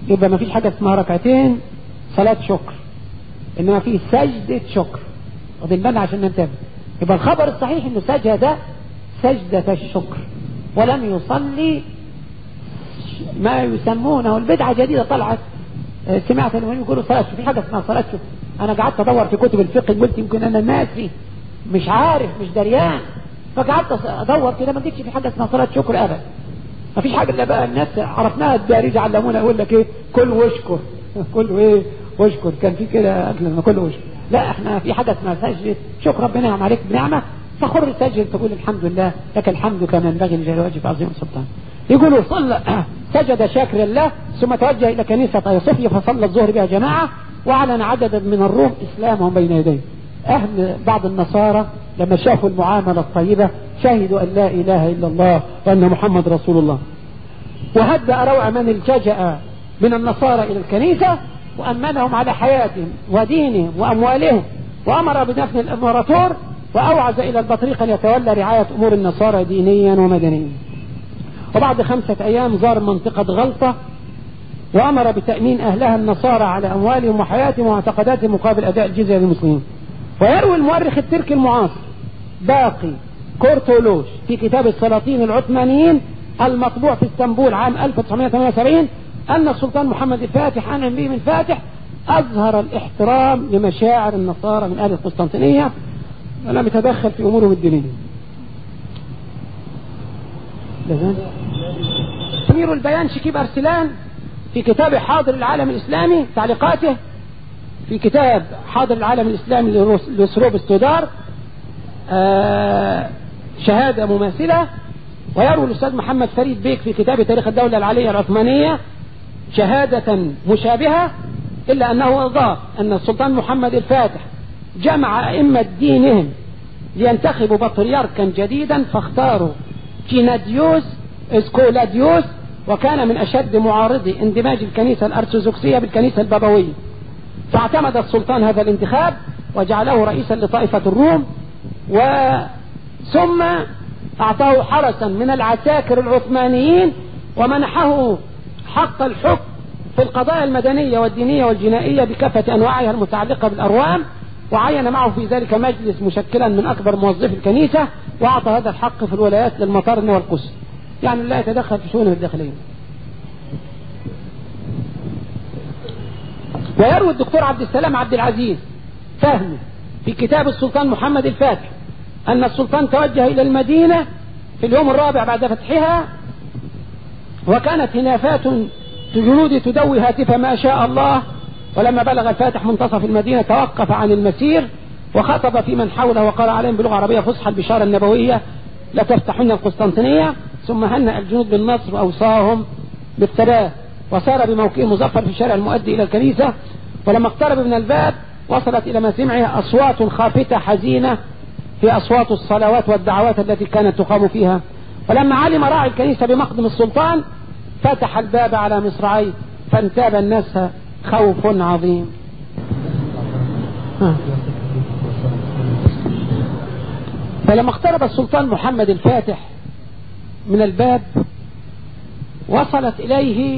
يبقى ما فيش حاجة اسمها ركعتين صلاة شكر إنما في سجدة شكر واخدين بالنا عشان ننتبه يبقى الخبر الصحيح إنه سجد سجدة الشكر ولم يصلي ما يسمونه البدعة جديدة طلعت سمعت انهم يقولوا صلاة شكر في حاجة اسمها صلاة شكر أنا قعدت أدور في كتب الفقه قلت يمكن أنا ناسي مش عارف مش دريان فقعدت أدور كده ما لقيتش في حاجة اسمها صلاة شكر أبدا ما فيش حاجة إلا بقى الناس عرفناها الدارجة علمونا يقول لك إيه كل واشكر كل إيه واشكر كان في كده قبل ما كل واشكر لا احنا في حاجة اسمها سجدة شكر ربنا ينعم عليك بنعمة فخر سجد تقول الحمد لله لك الحمد كما ينبغي لجلال وجهك عظيم سلطان يقولوا صلى سجد شاكر الله ثم توجه إلى كنيسة أي صفية فصلى الظهر بها جماعة وأعلن عددا من الروم إسلامهم بين يديه أهل بعض النصارى لما شافوا المعاملة الطيبة شهدوا أن لا إله إلا الله وأن محمد رسول الله وهدأ روع من التجأ من النصارى إلى الكنيسة وأمنهم على حياتهم ودينهم وأموالهم وأمر بدفن الإمبراطور وأوعز إلى البطريق أن يتولى رعاية أمور النصارى دينيا ومدنيا وبعد خمسة أيام زار منطقة غلطة وأمر بتأمين أهلها النصارى على أموالهم وحياتهم ومعتقداتهم مقابل أداء الجزية للمسلمين ويروي المؤرخ التركي المعاصر باقي كورتولوش في كتاب السلاطين العثمانيين المطبوع في اسطنبول عام 1978 أن السلطان محمد الفاتح أنا به من فاتح أظهر الاحترام لمشاعر النصارى من أهل القسطنطينية ولم يتدخل في أمورهم الدينية أمير البيان شكيب أرسلان في كتاب حاضر العالم الإسلامي تعليقاته في كتاب حاضر العالم الإسلامي لسروب استودار آه شهادة مماثلة ويروي الأستاذ محمد فريد بيك في كتاب تاريخ الدولة العلية العثمانية شهادة مشابهة إلا أنه أضاف أن السلطان محمد الفاتح جمع أئمة دينهم لينتخبوا بطريركا جديدا فاختاروا جيناديوس اسكولاديوس وكان من أشد معارضي اندماج الكنيسة الأرثوذكسية بالكنيسة البابوية فاعتمد السلطان هذا الانتخاب وجعله رئيسا لطائفة الروم وثم أعطاه حرسا من العساكر العثمانيين ومنحه حق الحكم في القضايا المدنية والدينية والجنائية بكافة أنواعها المتعلقة بالأروام وعين معه في ذلك مجلس مشكلا من أكبر موظفي الكنيسة وأعطى هذا الحق في الولايات للمطارنة والقدس يعني لا يتدخل في شؤونه الداخلية ويروي الدكتور عبد السلام عبد العزيز فهمي في كتاب السلطان محمد الفاتح أن السلطان توجه إلى المدينة في اليوم الرابع بعد فتحها وكانت هنافات جنود تدوي هاتف ما شاء الله ولما بلغ الفاتح منتصف المدينة توقف عن المسير وخطب في من حوله وقال عليهم بلغة عربية فصحى البشارة النبوية لتفتحن القسطنطينية ثم هنأ الجنود بالنصر وأوصاهم بالثبات وسار بموكئه مظفر في الشارع المؤدي إلى الكنيسة ولما اقترب من الباب وصلت إلى مسمعه أصوات خافتة حزينة في أصوات الصلوات والدعوات التي كانت تقام فيها ولما علم راعي الكنيسة بمقدم السلطان فتح الباب على مصراعيه فانتاب الناس خوف عظيم فلما اقترب السلطان محمد الفاتح من الباب وصلت إليه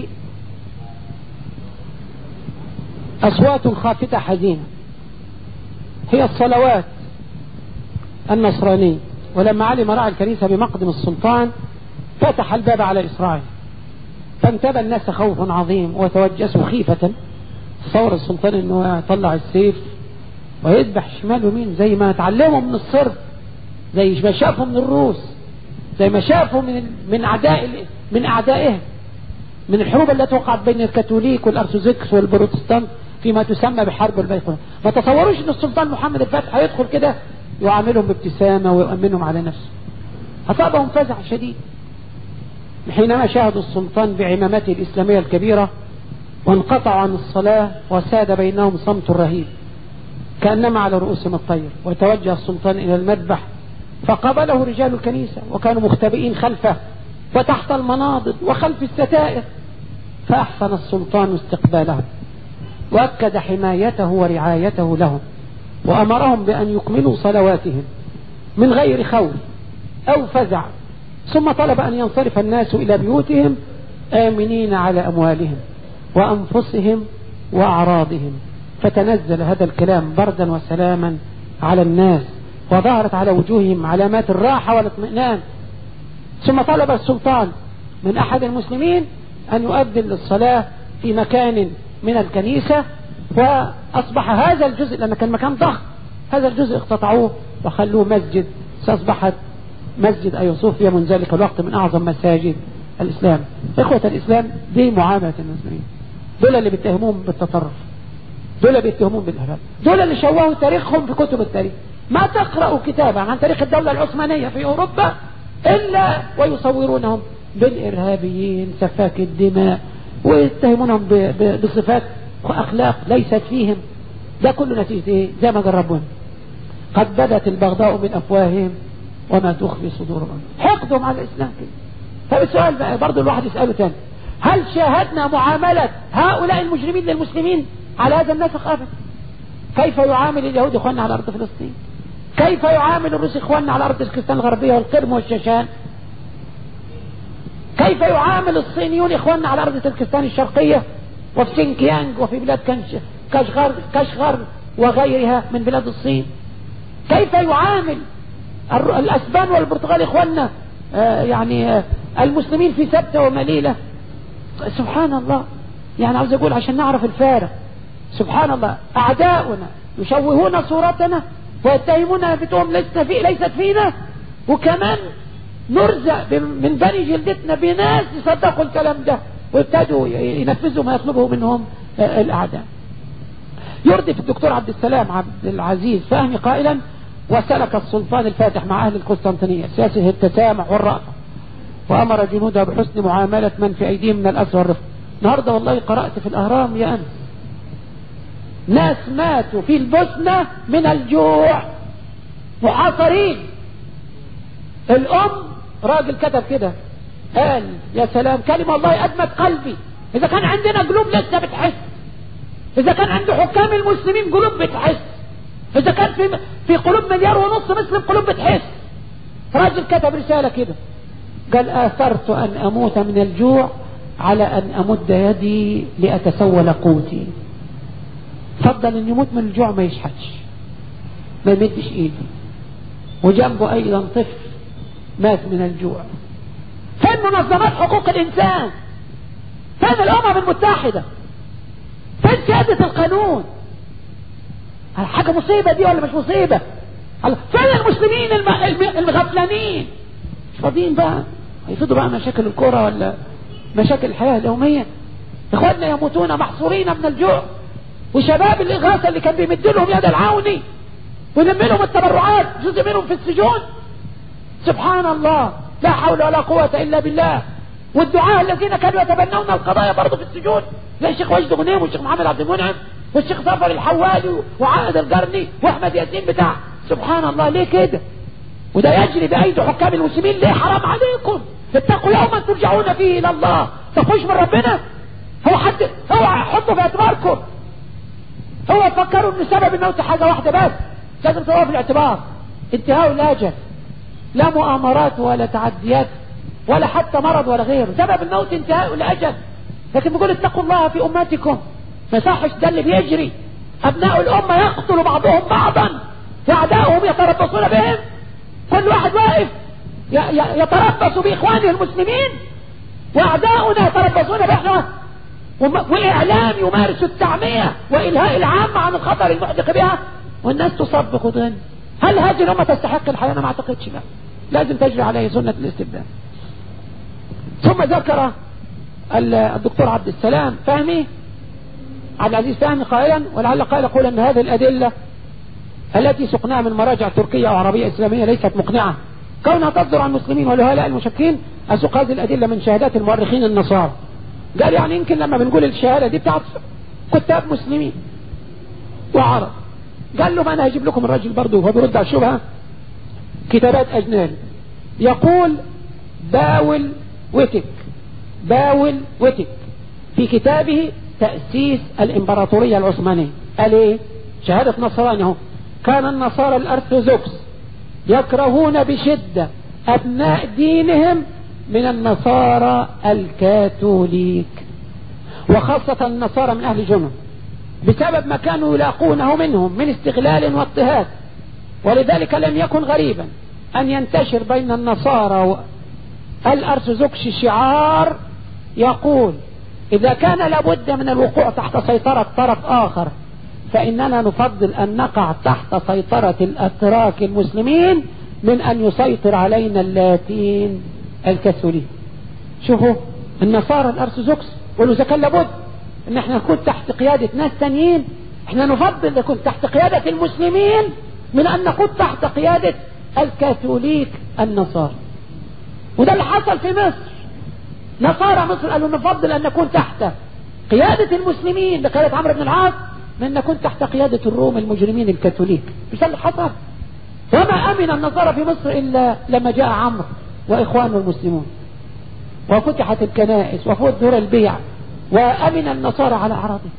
أصوات خافتة حزينة هي الصلوات النصرانية ولما علم راعي الكنيسة بمقدم السلطان فتح الباب على إسرائيل فانتبه الناس خوف عظيم وتوجسوا خيفة تصور السلطان انه يطلع السيف ويذبح شمال ويمين زي ما اتعلموا من الصرب زي ما شافوا من الروس زي ما شافوا من من اعداء من اعدائهم من الحروب التي وقعت بين الكاثوليك والارثوذكس والبروتستانت فيما تسمى بحرب البيقونة ما تصوروش ان السلطان محمد الفاتح هيدخل كده يعاملهم بابتسامة ويؤمنهم على نفسه أصابهم فزع شديد حينما شاهدوا السلطان بعمامته الإسلامية الكبيرة وانقطعوا عن الصلاة وساد بينهم صمت رهيب كأنما على رؤوسهم الطير وتوجه السلطان إلى المذبح فقابله رجال الكنيسة وكانوا مختبئين خلفه وتحت المناضد وخلف الستائر فأحسن السلطان استقبالهم وأكد حمايته ورعايته لهم وأمرهم بأن يكملوا صلواتهم من غير خوف أو فزع ثم طلب أن ينصرف الناس إلى بيوتهم آمنين على أموالهم وأنفسهم وأعراضهم فتنزل هذا الكلام بردا وسلاما على الناس وظهرت على وجوههم علامات الراحة والاطمئنان ثم طلب السلطان من أحد المسلمين أن يؤذن للصلاة في مكان من الكنيسة وأصبح هذا الجزء لأن كان مكان ضخم هذا الجزء اقتطعوه وخلوه مسجد فأصبحت مسجد أي صوفيا من ذلك الوقت من أعظم مساجد الإسلام إخوة الإسلام دي معاملة المسلمين دول اللي بيتهموهم بالتطرف دول اللي بيتهمون بالإرهاب دول اللي شوهوا تاريخهم في كتب التاريخ ما تقرأوا كتابا عن تاريخ الدولة العثمانية في أوروبا إلا ويصورونهم بالإرهابيين سفاك الدماء ويتهمونهم بصفات وأخلاق ليست فيهم ده كله نتيجة إيه زي ما جربون قد بدت البغضاء من أفواههم وما تخفي صدورهم حقدهم على الإسلام كده طب السؤال بقى برضه الواحد يسأله تاني هل شاهدنا معاملة هؤلاء المجرمين للمسلمين على هذا النسق أبدا كيف يعامل اليهود إخواننا على أرض فلسطين كيف يعامل الروس إخواننا على أرض تركستان الغربية والقرم والشاشان كيف يعامل الصينيون إخواننا على أرض تركستان الشرقية وفي سينكيانج وفي بلاد كشغر, كشغر وغيرها من بلاد الصين كيف يعامل الأسبان والبرتغال إخواننا آه يعني آه المسلمين في سبتة ومليلة سبحان الله يعني عاوز أقول عشان نعرف الفارق سبحان الله أعداؤنا يشوهون صورتنا ويتهموننا بتهم ليست, في ليست فينا وكمان نرزق من بني جلدتنا بناس يصدقوا الكلام ده وابتدوا ينفذوا ما يطلبه منهم الأعداء يردف الدكتور عبد السلام عبد العزيز فهمي قائلا وسلك السلطان الفاتح مع أهل القسطنطينية سياسة التسامح والرأفة وأمر جنوده بحسن معاملة من في أيديهم من الأسر والرفق النهاردة والله قرأت في الأهرام يا أنت ناس ماتوا في البوسنة من الجوع محاصرين الأم راجل كتب كده قال يا سلام كلمة الله أدمت قلبي إذا كان عندنا قلوب لسه بتحس إذا كان عند حكام المسلمين قلوب بتحس إذا كان في في قلوب مليار ونص مسلم قلوب بتحس راجل كتب رسالة كده قال آثرت أن أموت من الجوع على أن أمد يدي لأتسول قوتي فضل أن يموت من الجوع ما يشحتش ما يمدش إيدي وجنبه أيضا طفل مات من الجوع فين منظمات حقوق الإنسان فين الأمم المتحدة فين سيادة القانون حاجة مصيبة دي ولا مش مصيبة فين المسلمين المغفلانين مش فاضيين بقى هيفضوا بقى مشاكل الكرة ولا مشاكل الحياة اليومية اخواننا يموتون محصورين من الجوع وشباب الإغاثة اللي كان بيمد لهم يد العوني ويلم لهم التبرعات جزء منهم في السجون سبحان الله لا حول ولا قوة إلا بالله والدعاء الذين كانوا يتبنون القضايا برضه في السجون زي الشيخ وجد غنيم والشيخ محمد عبد المنعم والشيخ ظفر الحوالي وعائد القرني واحمد ياسين بتاع سبحان الله ليه كده وده يجري بأيدي حكام المسلمين ليه حرام عليكم اتقوا يوما ترجعون فيه الى الله تخش من ربنا هو حد هو حطوا في اعتباركم هو فكروا ان سبب الموت حاجة واحدة بس لازم تقوها في الاعتبار انتهاء الاجل لا مؤامرات ولا تعديات ولا حتى مرض ولا غيره سبب الموت انتهاء الاجل لكن بيقول اتقوا الله في امتكم ما صحش ده اللي بيجري ابناء الامه يقتل بعضهم بعضا واعداؤهم يتربصون بهم كل واحد واقف يتربص باخوانه المسلمين واعداؤنا يتربصون بإحنا واعلام يمارس التعمية والهاء العام عن الخطر المحدق بها والناس تصبق وتغني هل هذه الامه تستحق الحياة انا ما اعتقدش لا لازم تجري عليه سنة الاستبداد ثم ذكر الدكتور عبد السلام فهمي عبد العزيز فهمي قائلا ولعل قال يقول ان هذه الادلة التي سقناها من مراجع تركية وعربية اسلامية ليست مقنعة كونها تصدر عن المسلمين والهلاء المشكين أسوق هذه الأدلة من شهادات المؤرخين النصارى قال يعني يمكن لما بنقول الشهادة دي بتاعت كتاب مسلمين وعرب قال له ما أنا هجيب لكم الرجل برضه وهو بيرد على الشبهة كتابات أجنبي يقول باول ويتك باول ويتك في كتابه تأسيس الإمبراطورية العثمانية قال إيه شهادة نصراني اهو كان النصارى الأرثوذكس يكرهون بشدة أبناء دينهم من النصارى الكاثوليك وخاصة النصارى من أهل جنوب بسبب ما كانوا يلاقونه منهم من استغلال واضطهاد ولذلك لم يكن غريبا أن ينتشر بين النصارى الأرثوذكس شعار يقول إذا كان لابد من الوقوع تحت سيطرة طرف آخر فإننا نفضل أن نقع تحت سيطرة الأتراك المسلمين من أن يسيطر علينا اللاتين الكاثوليك شوفوا النصارى الأرثوذكس قالوا إذا كان لابد ان احنا نكون تحت قيادة ناس تانيين احنا نفضل نكون تحت قيادة المسلمين من ان نكون تحت قيادة الكاثوليك النصارى وده اللي حصل في مصر نصارى مصر قالوا نفضل ان نكون تحت قيادة المسلمين بقيادة عمرو بن العاص من ان نكون تحت قيادة الروم المجرمين الكاثوليك مش ده اللي حصل وما امن النصارى في مصر الا لما جاء عمرو واخوانه المسلمون وفتحت الكنائس وفدر البيع وأمن النصارى على أعراضهم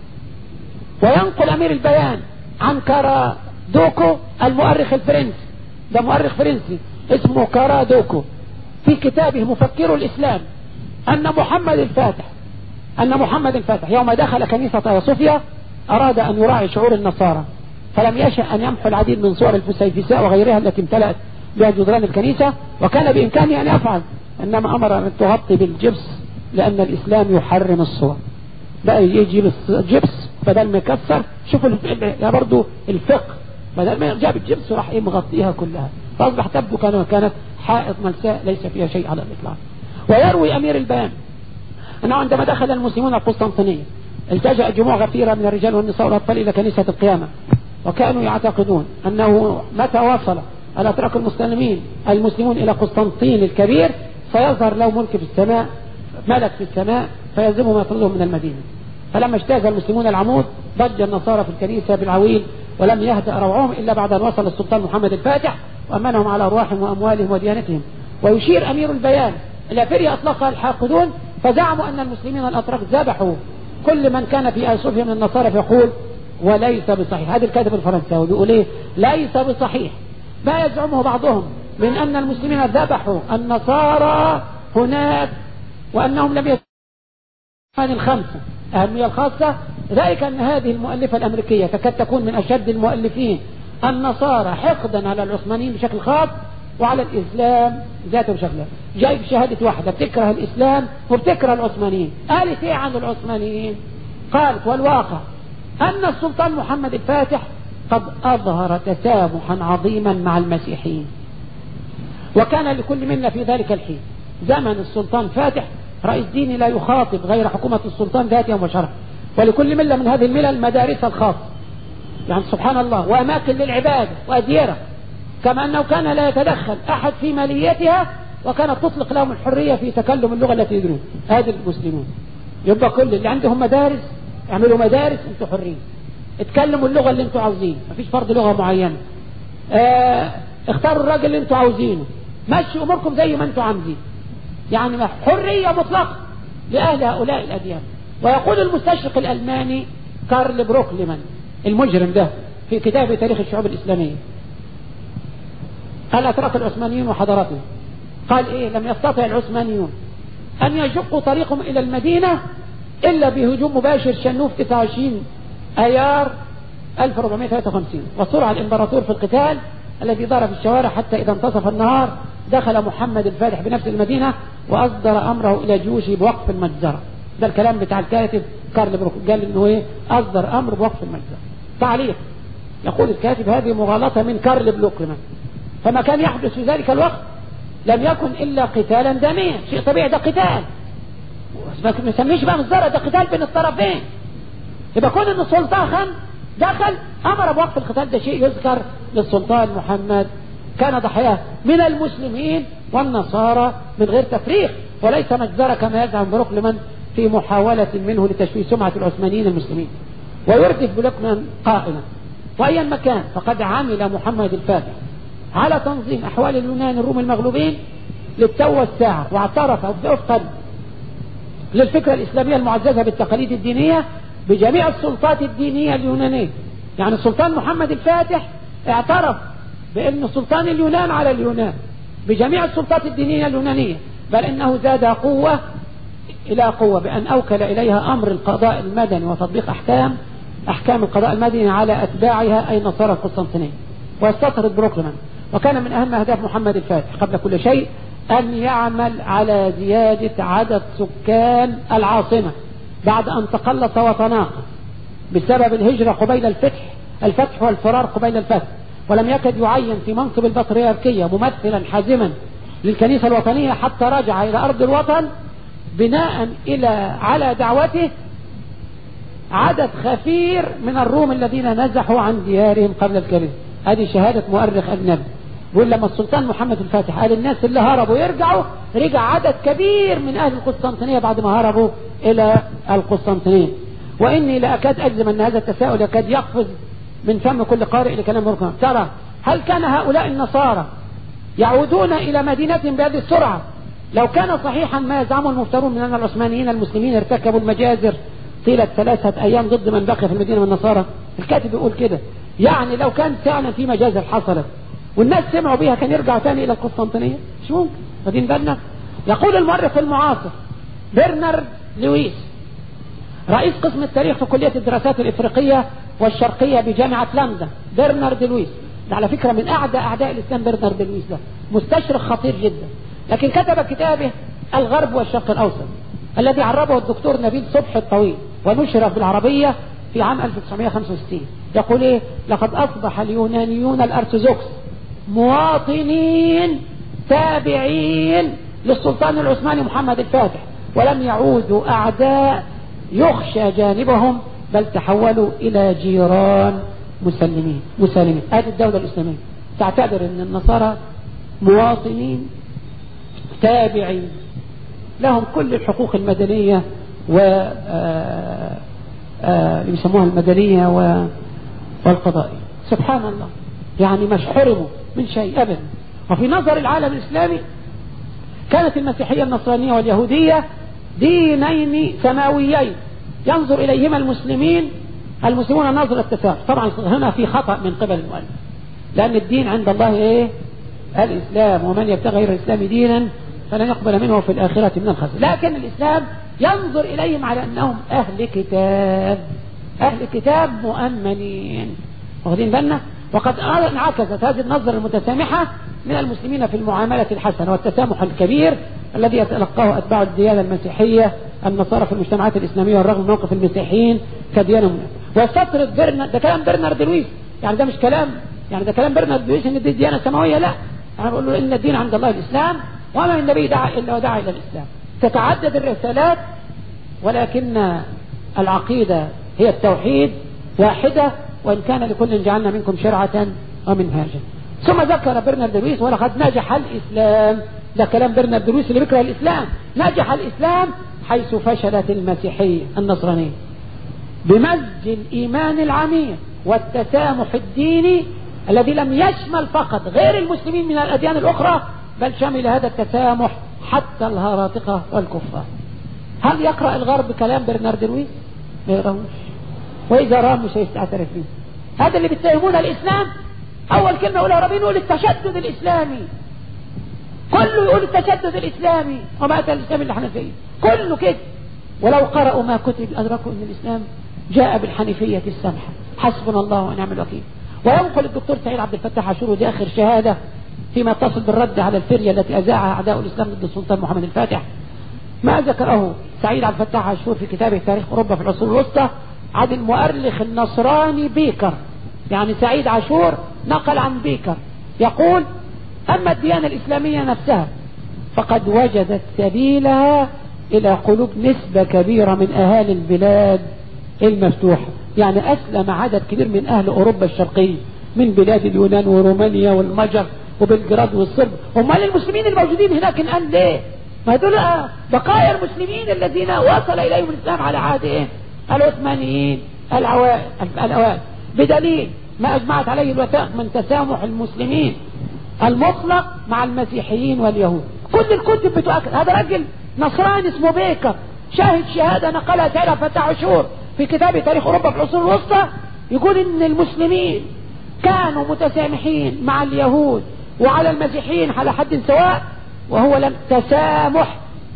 وينقل أمير البيان عن كارادوكو المؤرخ الفرنسي ده مؤرخ فرنسي اسمه كارادوكو في كتابه مفكر الإسلام أن محمد الفاتح أن محمد الفاتح يوم دخل كنيسة صوفيا أراد أن يراعي شعور النصارى فلم يشأ أن يمحو العديد من صور الفسيفساء وغيرها التي امتلأت بها جدران الكنيسة وكان بإمكانه أن يفعل إنما أمر أن تغطي بالجبس لأن الإسلام يحرم الصور بقى يجي الجبس بدل ما يكسر شوفوا يا برضو الفقه بدل ما جاب الجبس وراح ايه مغطيها كلها فأصبح تبدو كانوا كانت حائط ملساء ليس فيها شيء على الإطلاق ويروي أمير البيان أنه عندما دخل المسلمون القسطنطينية التجأ جموع غفيرة من الرجال والنساء والأطفال إلى كنيسة القيامة وكانوا يعتقدون أنه متى وصل الأتراك المسلمين المسلمون إلى قسطنطين الكبير سيظهر له ملك في السماء ملك في السماء فيلزمه ما يطردهم من المدينة فلما اجتاز المسلمون العمود ضج النصارى في الكنيسة بالعويل ولم يهدأ روعهم إلا بعد أن وصل السلطان محمد الفاتح وأمنهم على أرواحهم وأموالهم وديانتهم ويشير أمير البيان إلى فرية أطلقها الحاقدون فزعموا أن المسلمين الأتراك ذبحوا كل من كان في آسوفيا من النصارى فيقول وليس بصحيح هذا الكاتب الفرنساوي بيقول ايه ليس بصحيح ما يزعمه بعضهم من أن المسلمين ذبحوا النصارى هناك وأنهم لم يكونوا الخمسة أهمية الخاصة ذلك أن هذه المؤلفة الأمريكية تكاد تكون من أشد المؤلفين النصارى حقدا على العثمانيين بشكل خاص وعلى الإسلام ذاته بشكل جايب شهادة واحدة بتكره الإسلام وبتكره العثمانيين قالت إيه عن العثمانيين قالت والواقع أن السلطان محمد الفاتح قد أظهر تسامحا عظيما مع المسيحيين وكان لكل منا في ذلك الحين زمن السلطان فاتح رئيس ديني لا يخاطب غير حكومة السلطان ذاتها وشرعا ولكل ملة من هذه الملل مدارسها الخاصة يعني سبحان الله وأماكن للعبادة وأديرة كما أنه كان لا يتدخل أحد في ماليتها وكانت تطلق لهم الحرية في تكلم اللغة التي يدرون هذه المسلمون يبقى كل اللي عندهم مدارس اعملوا مدارس انتوا حرين اتكلموا اللغة اللي انتوا عاوزين مفيش فرض لغة معينة اه اختاروا الراجل اللي انتوا عاوزينه مشوا اموركم زي ما انتوا عاوزين يعني حرية مطلقة لأهل هؤلاء الأديان ويقول المستشرق الألماني كارل بروكلمان المجرم ده في كتابه تاريخ الشعوب الإسلامية قال أترك العثمانيون وحضارتهم قال إيه لم يستطع العثمانيون أن يشقوا طريقهم إلى المدينة إلا بهجوم مباشر شنوف 29 أيار 1453 وصرع الإمبراطور في القتال الذي دار في الشوارع حتى إذا انتصف النهار دخل محمد الفاتح بنفس المدينة وأصدر أمره إلى جيوشه بوقف المجزرة ده الكلام بتاع الكاتب كارل بروك قال إنه إيه أصدر أمر بوقف المجزرة تعليق يقول الكاتب هذه مغالطة من كارل بلوكلمان فما كان يحدث في ذلك الوقت لم يكن إلا قتالا دميا شيء طبيعي ده قتال ما نسميش بقى مجزرة ده قتال بين الطرفين يبقى كون ان السلطان دخل امر بوقف القتال ده شيء يذكر للسلطان محمد كان ضحاياه من المسلمين والنصارى من غير تفريق وليس مجزرة كما يزعم بروكلمان في محاولة منه لتشويه سمعة العثمانيين المسلمين ويردف بروكلمان قائلا وأيا مكان فقد عمل محمد الفاتح على تنظيم أحوال اليونان الروم المغلوبين للتو الساعة واعترف وفقا للفكرة الإسلامية المعززة بالتقاليد الدينية بجميع السلطات الدينية اليونانية يعني السلطان محمد الفاتح اعترف بأن سلطان اليونان على اليونان بجميع السلطات الدينية اليونانية بل إنه زاد قوة إلى قوة بأن أوكل إليها أمر القضاء المدني وتطبيق أحكام أحكام القضاء المدني على أتباعها أي نصارى القسطنطينية واستطرد بروكلمان وكان من أهم أهداف محمد الفاتح قبل كل شيء أن يعمل على زيادة عدد سكان العاصمة بعد أن تقلص وتناقص بسبب الهجرة قبيل الفتح الفتح والفرار قبيل الفتح ولم يكد يعين في منصب البطريركية ممثلا حازما للكنيسة الوطنية حتى رجع إلى أرض الوطن بناء إلى على دعوته عدد خفير من الروم الذين نزحوا عن ديارهم قبل الكنيسة هذه شهادة مؤرخ أجنبي بيقول لما السلطان محمد الفاتح قال الناس اللي هربوا يرجعوا رجع عدد كبير من أهل القسطنطينية بعد ما هربوا إلى القسطنطينية وإني لأكاد أجزم أن هذا التساؤل يكاد يقفز من فم كل قارئ لكلام مركب ترى هل كان هؤلاء النصارى يعودون إلى مدينتهم بهذه السرعة لو كان صحيحا ما يزعمه المفترون من أن العثمانيين المسلمين ارتكبوا المجازر طيلة ثلاثة أيام ضد من بقي في المدينة من النصارى الكاتب يقول كده يعني لو كان فعلا في مجازر حصلت والناس سمعوا بها كان يرجعوا ثاني إلى القسطنطينية مش ممكن واخدين بالنا يقول المؤرخ المعاصر برنارد لويس رئيس قسم التاريخ في كلية الدراسات الإفريقية والشرقية بجامعة لندن برنارد لويس ده على فكرة من أعدى أعداء الإسلام برنارد لويس ده مستشرق خطير جدا لكن كتب كتابه الغرب والشرق الأوسط الذي عربه الدكتور نبيل صبحي الطويل ونشر بالعربية في عام 1965 يقول إيه لقد أصبح اليونانيون الأرثوذكس مواطنين تابعين للسلطان العثماني محمد الفاتح ولم يعودوا أعداء يخشى جانبهم بل تحولوا إلى جيران مسلمين مسالمين هذه الدولة الإسلامية تعتبر أن النصارى مواطنين تابعين لهم كل الحقوق المدنية و اللي بيسموها المدنية والقضائية سبحان الله يعني مش حرموا من شيء أبدا وفي نظر العالم الإسلامي كانت المسيحية النصرانية واليهودية دينين سماويين ينظر إليهما المسلمين المسلمون نظرة التساهل طبعا هنا في خطأ من قبل المؤلف لأن الدين عند الله إيه الإسلام ومن يبتغي غير الإسلام دينا فلن يقبل منه في الآخرة من الخزي لكن الإسلام ينظر إليهم على أنهم أهل كتاب أهل كتاب مؤمنين واخدين بالنا وقد انعكست هذه النظرة المتسامحة من المسلمين في المعاملة الحسنة والتسامح الكبير الذي يتلقاه أتباع الديانة المسيحية النصارى في المجتمعات الإسلامية والرغم من موقف المسيحيين كديانة وسترد برنارد ده كلام برنارد لويس يعني ده مش كلام يعني ده كلام برنارد لويس ان دي ديانة سماوية لا انا بقول له ان الدين عند الله الإسلام وما النبي دعا إلا ودعا إلى الإسلام تتعدد الرسالات ولكن العقيدة هي التوحيد واحدة وإن كان لكل جعلنا منكم شرعة ومنهاجا ثم ذكر برنارد لويس ولقد نجح الإسلام ده كلام برنارد لويس اللي بيكره الإسلام نجح الإسلام حيث فشلت المسيحية النصرانية بمزج الإيمان العميق والتسامح الديني الذي لم يشمل فقط غير المسلمين من الأديان الأخرى بل شمل هذا التسامح حتى الهراطقة والكفار هل يقرأ الغرب كلام برنارد لويس ما يقرأوش وإذا راه مش هيستعترف به هذا اللي بيتهمون الإسلام أول كلمة يقولها ربنا يقول التشدد الإسلامي كله يقول التشدد الإسلامي وما أتى الإسلام اللي احنا فيه كله كده ولو قرأوا ما كتب أدركوا أن الإسلام جاء بالحنيفية السمحة حسبنا الله ونعم الوكيل وينقل الدكتور سعيد عبد الفتاح عاشور ودي آخر شهادة فيما يتصل بالرد على الفرية التي أذاعها أعداء الإسلام ضد السلطان محمد الفاتح ما ذكره سعيد عبد الفتاح عاشور في كتابه تاريخ أوروبا في العصور الوسطى عن المؤرخ النصراني بيكر يعني سعيد عاشور نقل عن بيكر يقول أما الديانة الإسلامية نفسها فقد وجدت سبيلها إلى قلوب نسبة كبيرة من أهالي البلاد المفتوحة يعني أسلم عدد كبير من أهل أوروبا الشرقية من بلاد اليونان ورومانيا والمجر وبلجراد والصرب امال المسلمين الموجودين هناك الآن ليه ما دول بقايا المسلمين الذين وصل إليهم الإسلام على عهدهم العثمانيين الأوائل الأوائل بدليل ما أجمعت عليه الوثائق من تسامح المسلمين المطلق مع المسيحيين واليهود كل الكتب بتؤكد هذا رجل نصراني اسمه بيكر شاهد شهادة نقلها سيدة فتح عاشور في كتاب تاريخ أوروبا في العصور الوسطى يقول إن المسلمين كانوا متسامحين مع اليهود وعلى المسيحيين على حد سواء وهو لم تسامح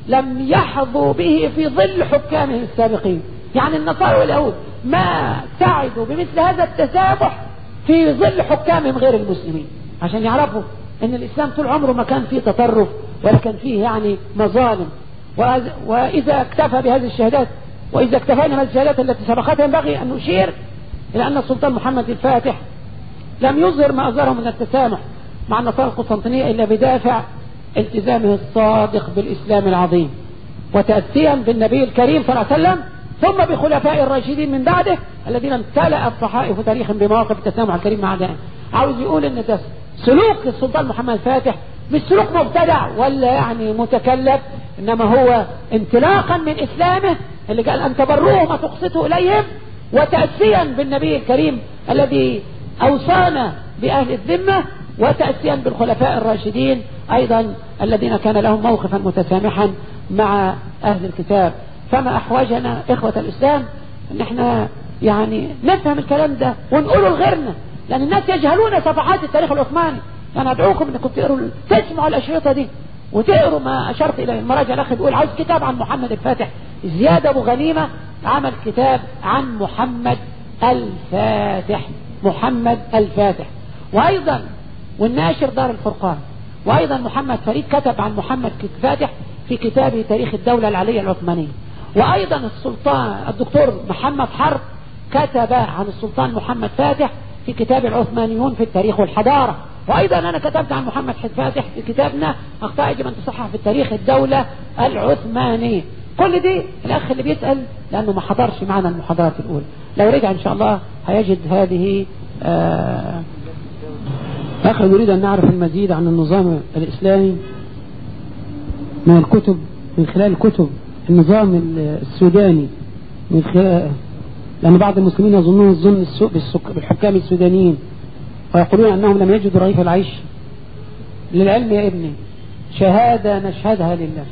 لم يحظوا به في ظل حكامه السابقين يعني النصارى واليهود ما سعدوا بمثل هذا التسامح في ظل حكامهم غير المسلمين عشان يعرفوا ان الاسلام طول عمره ما كان فيه تطرف ولا كان فيه يعني مظالم واذا اكتفى بهذه الشهادات واذا اكتفينا بهذه الشهادات التي سبقتها ينبغي ان نشير الى ان السلطان محمد الفاتح لم يظهر ما اظهره من التسامح مع النصارى القسطنطينية الا بدافع التزامه الصادق بالاسلام العظيم وتأسيا بالنبي الكريم صلى الله عليه وسلم ثم بخلفاء الراشدين من بعده الذين امتلأت صحائف تاريخا بمواقف التسامح الكريم مع دائم عاوز يقول ان ده سلوك السلطان محمد الفاتح مش سلوك مبتدع ولا يعني متكلف انما هو انطلاقا من اسلامه اللي قال ان تبروه ما تقسطوا اليهم وتأسيا بالنبي الكريم الذي اوصانا باهل الذمة وتأسيا بالخلفاء الراشدين ايضا الذين كان لهم موقفا متسامحا مع اهل الكتاب فما احوجنا اخوة الاسلام ان احنا يعني نفهم الكلام ده ونقوله لغيرنا لان الناس يجهلون صفحات التاريخ العثماني انا ادعوكم انكم تقروا تسمعوا الاشرطه دي وتقروا ما اشرت اليه المراجع الاخ بيقول عاوز كتاب عن محمد الفاتح زياد ابو غنيمه عمل كتاب عن محمد الفاتح محمد الفاتح وايضا والناشر دار الفرقان وايضا محمد فريد كتب عن محمد الفاتح في كتابه تاريخ الدولة العلية العثمانية وايضا السلطان الدكتور محمد حرب كتب عن السلطان محمد فاتح في كتاب العثمانيون في التاريخ والحضارة وايضا انا كتبت عن محمد فاتح في كتابنا اخطاء يجب ان تصحح في التاريخ الدولة العثمانية كل دي الاخ اللي بيسأل لانه ما حضرش معنا المحاضرات الاولى لو رجع ان شاء الله هيجد هذه آه اخي نريد ان نعرف المزيد عن النظام الاسلامي من الكتب من خلال كتب النظام السوداني من خلال لأن بعض المسلمين يظنون الظن السوء بالحكام السودانيين ويقولون أنهم لم يجدوا رغيف العيش للعلم يا ابني شهادة نشهدها لله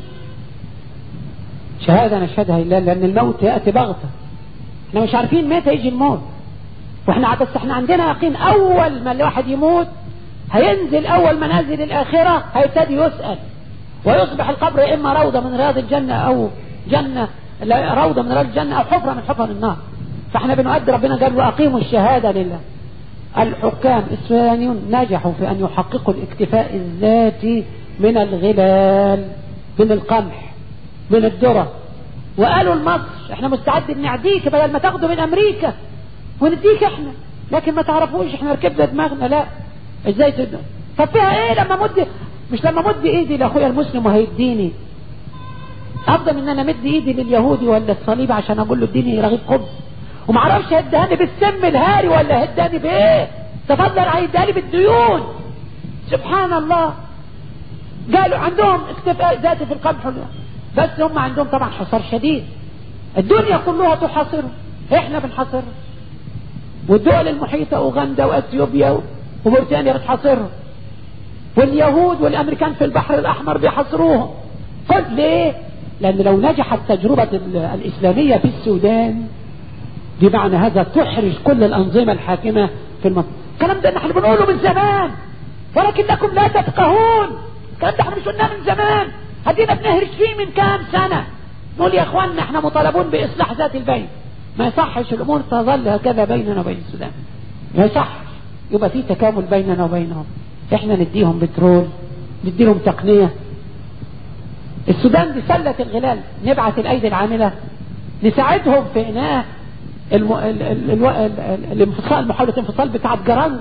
شهادة نشهدها لله لأن الموت يأتي بغتة احنا مش عارفين متى يجي الموت واحنا بس احنا عندنا يقين أول ما الواحد يموت هينزل أول منازل الآخرة هيبتدي يسأل ويصبح القبر إما روضة من رياض الجنة أو جنة روضة من رياض الجنة أو حفرة من حفر النار فاحنا بنؤدي ربنا قال وأقيموا الشهادة لله الحكام السودانيون نجحوا في أن يحققوا الاكتفاء الذاتي من الغلال من القمح من الذرة وقالوا لمصر احنا مستعد نعديك بدل ما تاخده من أمريكا ونديك احنا لكن ما تعرفوش احنا ركبنا دماغنا لا ازاي تدو طب فيها ايه لما مد مش لما مد ايدي لاخويا المسلم وهيديني افضل ان انا مد ايدي لليهودي ولا الصليب عشان اقول له اديني رغيف خبز وما اعرفش هداني بالسم الهاري ولا هداني بايه تفضل هيداني بالديون سبحان الله قالوا عندهم اكتفاء ذاتي في القمح بس هم عندهم طبعا حصار شديد الدنيا كلها تحاصرهم احنا بنحاصرهم والدول المحيطة اوغندا واثيوبيا وموريتانيا بتحاصرهم واليهود والامريكان في البحر الاحمر بيحاصروهم قلت ليه لان لو نجحت تجربة الاسلامية في السودان بمعنى هذا تحرج كل الانظمة الحاكمة في المنطقة الكلام ده نحن بنقوله من زمان ولكنكم لا تفقهون الكلام ده احنا مش قلناه من زمان هدينا بنهرج فيه من كام سنة نقول يا اخواننا احنا مطالبون باصلاح ذات البين ما يصحش الامور تظل هكذا بيننا وبين السودان ما يصحش يبقى في تكامل بيننا وبينهم احنا نديهم بترول نديهم تقنية السودان دي سلة الغلال نبعث الايدي العاملة نساعدهم في اناء الم... ال... ال... ال... ال... الانفصال محاولة الانفصال بتاعت جرانج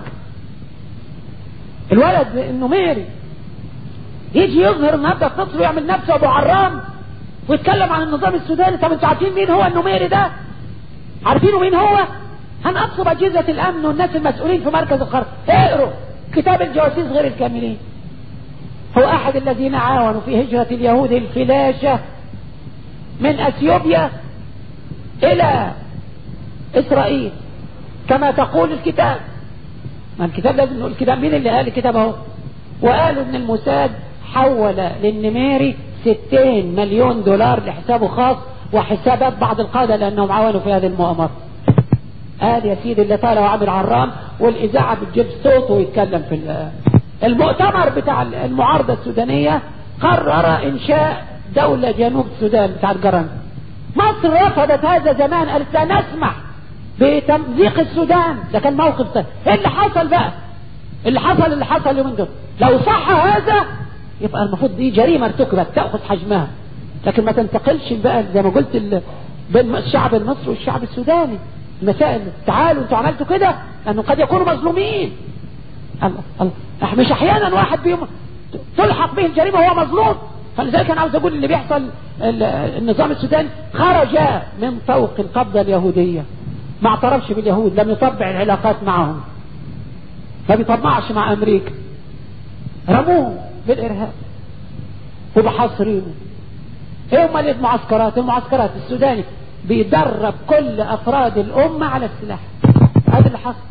الولد النميري يجي يظهر النهارده الطفل ويعمل نفسه ابو عرام ويتكلم عن النظام السوداني طب انتوا عارفين مين هو النميري ده عارفينه مين هو هنقصب اجهزة الامن والناس المسؤولين في مركز القرن اقروا كتاب الجواسيس غير الكاملين هو احد الذين عاونوا في هجرة اليهود الفلاشة من اثيوبيا الى اسرائيل كما تقول الكتاب ما الكتاب لازم نقول الكتاب مين اللي قال الكتاب اهو وقالوا ان الموساد حول للنميري 60 مليون دولار لحسابه خاص وحسابات بعض القادة لانهم عاونوا في هذه المؤامرة قال يا سيدي اللي طالع وعامل عرام والاذاعة بتجيب صوته ويتكلم في المؤتمر بتاع المعارضة السودانية قرر انشاء دولة جنوب السودان بتاع الجرن مصر رفضت هذا زمان قالت لا نسمح بتمزيق السودان ده كان موقف ده ايه اللي حصل بقى اللي حصل اللي حصل اليومين دول لو صح هذا يبقى المفروض دي جريمة ارتكبت تأخذ حجمها لكن ما تنتقلش بقى زي ما قلت ال... بين الشعب المصري والشعب السوداني المسائل تعالوا انتوا عملتوا كده لانه قد يكونوا مظلومين الله الله مش احيانا واحد بيهم تلحق به الجريمة وهو مظلوم فلذلك انا عاوز اقول اللي بيحصل النظام السوداني خرج من فوق القبضة اليهودية ما اعترفش باليهود لم يطبع العلاقات معهم ما بيطبعش مع امريكا رموه بالارهاب وبحصرينه ايه هم المعسكرات المعسكرات السوداني بيدرب كل افراد الامة على السلاح هذا اللي حصل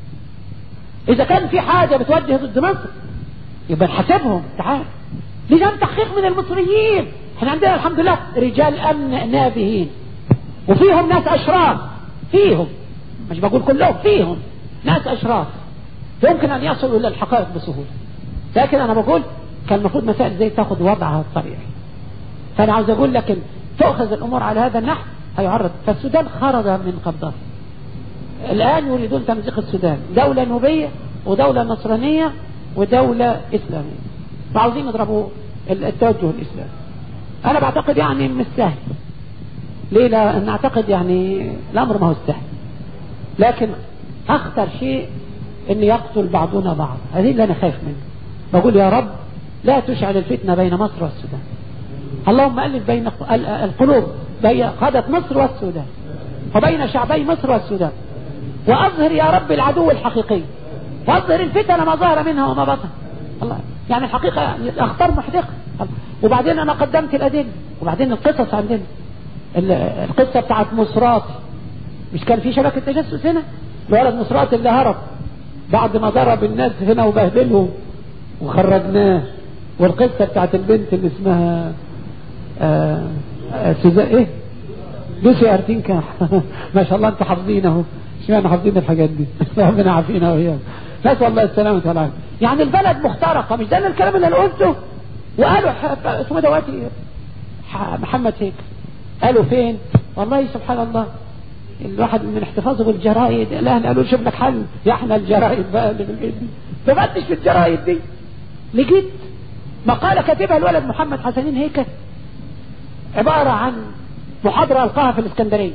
اذا كان في حاجة بتوجه ضد مصر يبقى نحاسبهم تعال لازم تحقيق من المصريين احنا عندنا الحمد لله رجال امن نابهين وفيهم ناس اشراف فيهم مش بقول كلهم فيهم ناس اشراف يمكن ان يصلوا الى الحقائق بسهولة لكن انا بقول كان المفروض مسائل زي تاخذ وضعها الطبيعي فانا عاوز اقول لك تؤخذ الامور على هذا النحو هيعرض فالسودان خرج من قبضته الان يريدون تمزيق السودان دولة نوبية ودولة نصرانية ودولة اسلامية وعاوزين يضربوا التوجه الاسلامي انا بعتقد يعني مش سهل ليه لا نعتقد يعني الامر ما هو سهل لكن اخطر شيء ان يقتل بعضنا بعض هذه اللي انا خايف منه بقول يا رب لا تشعل الفتنة بين مصر والسودان اللهم ألف بين القلوب بين قادة مصر والسودان وبين شعبي مصر والسودان وأظهر يا رب العدو الحقيقي وأظهر الفتن ما ظهر منها وما بطن الله يعني الحقيقة الأخطار محدقة وبعدين أنا قدمت الأدلة وبعدين القصص عندنا القصة بتاعت مصراتي مش كان في شبكة تجسس هنا الولد مصراتي اللي هرب بعد ما ضرب الناس هنا وبهدلهم وخرجناه والقصة بتاعت البنت اللي اسمها آه آه سوزا ايه لوسي ارتينكا ما شاء الله انتوا حافظين اهو اشمعنى حافظين الحاجات دي ربنا عافينا وياهم نسال الله السلامه والعافيه يعني البلد مخترقه مش ده الكلام اللي انا قلته وقالوا اسمه دواتي محمد هيك قالوا فين والله سبحان الله الواحد من احتفاظه بالجرايد الاهل قالوا شوف لك حل يا احنا الجرايد بقى اللي بالبيت دي ففتش في الجرايد دي لقيت مقالة كاتبها الولد محمد حسنين هيك عبارة عن محاضرة ألقاها في الإسكندرية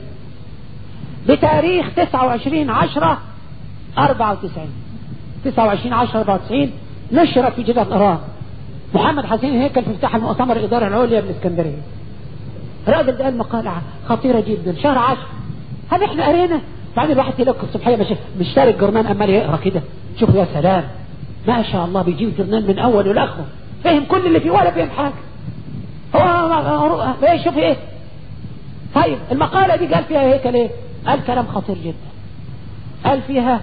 بتاريخ 29 10 94 29 10 94 نشرت في جدة الإيران محمد حسين هيكل في افتتاح المؤتمر الإدارة العليا بالإسكندرية الراجل ده قال مقالة خطيرة جدا شهر 10 هل احنا قرينا بعدين الواحد تلاقي الصبحية مش مشتري الجرنان أمال يقرأ كده شوف يا سلام ما شاء الله بيجيب جرنان من أول لآخره فهم كل اللي فيه ولا فهم حاجة هو ايه شوف ايه طيب المقالة دي قال فيها هيك ليه قال كلام خطير جدا قال فيها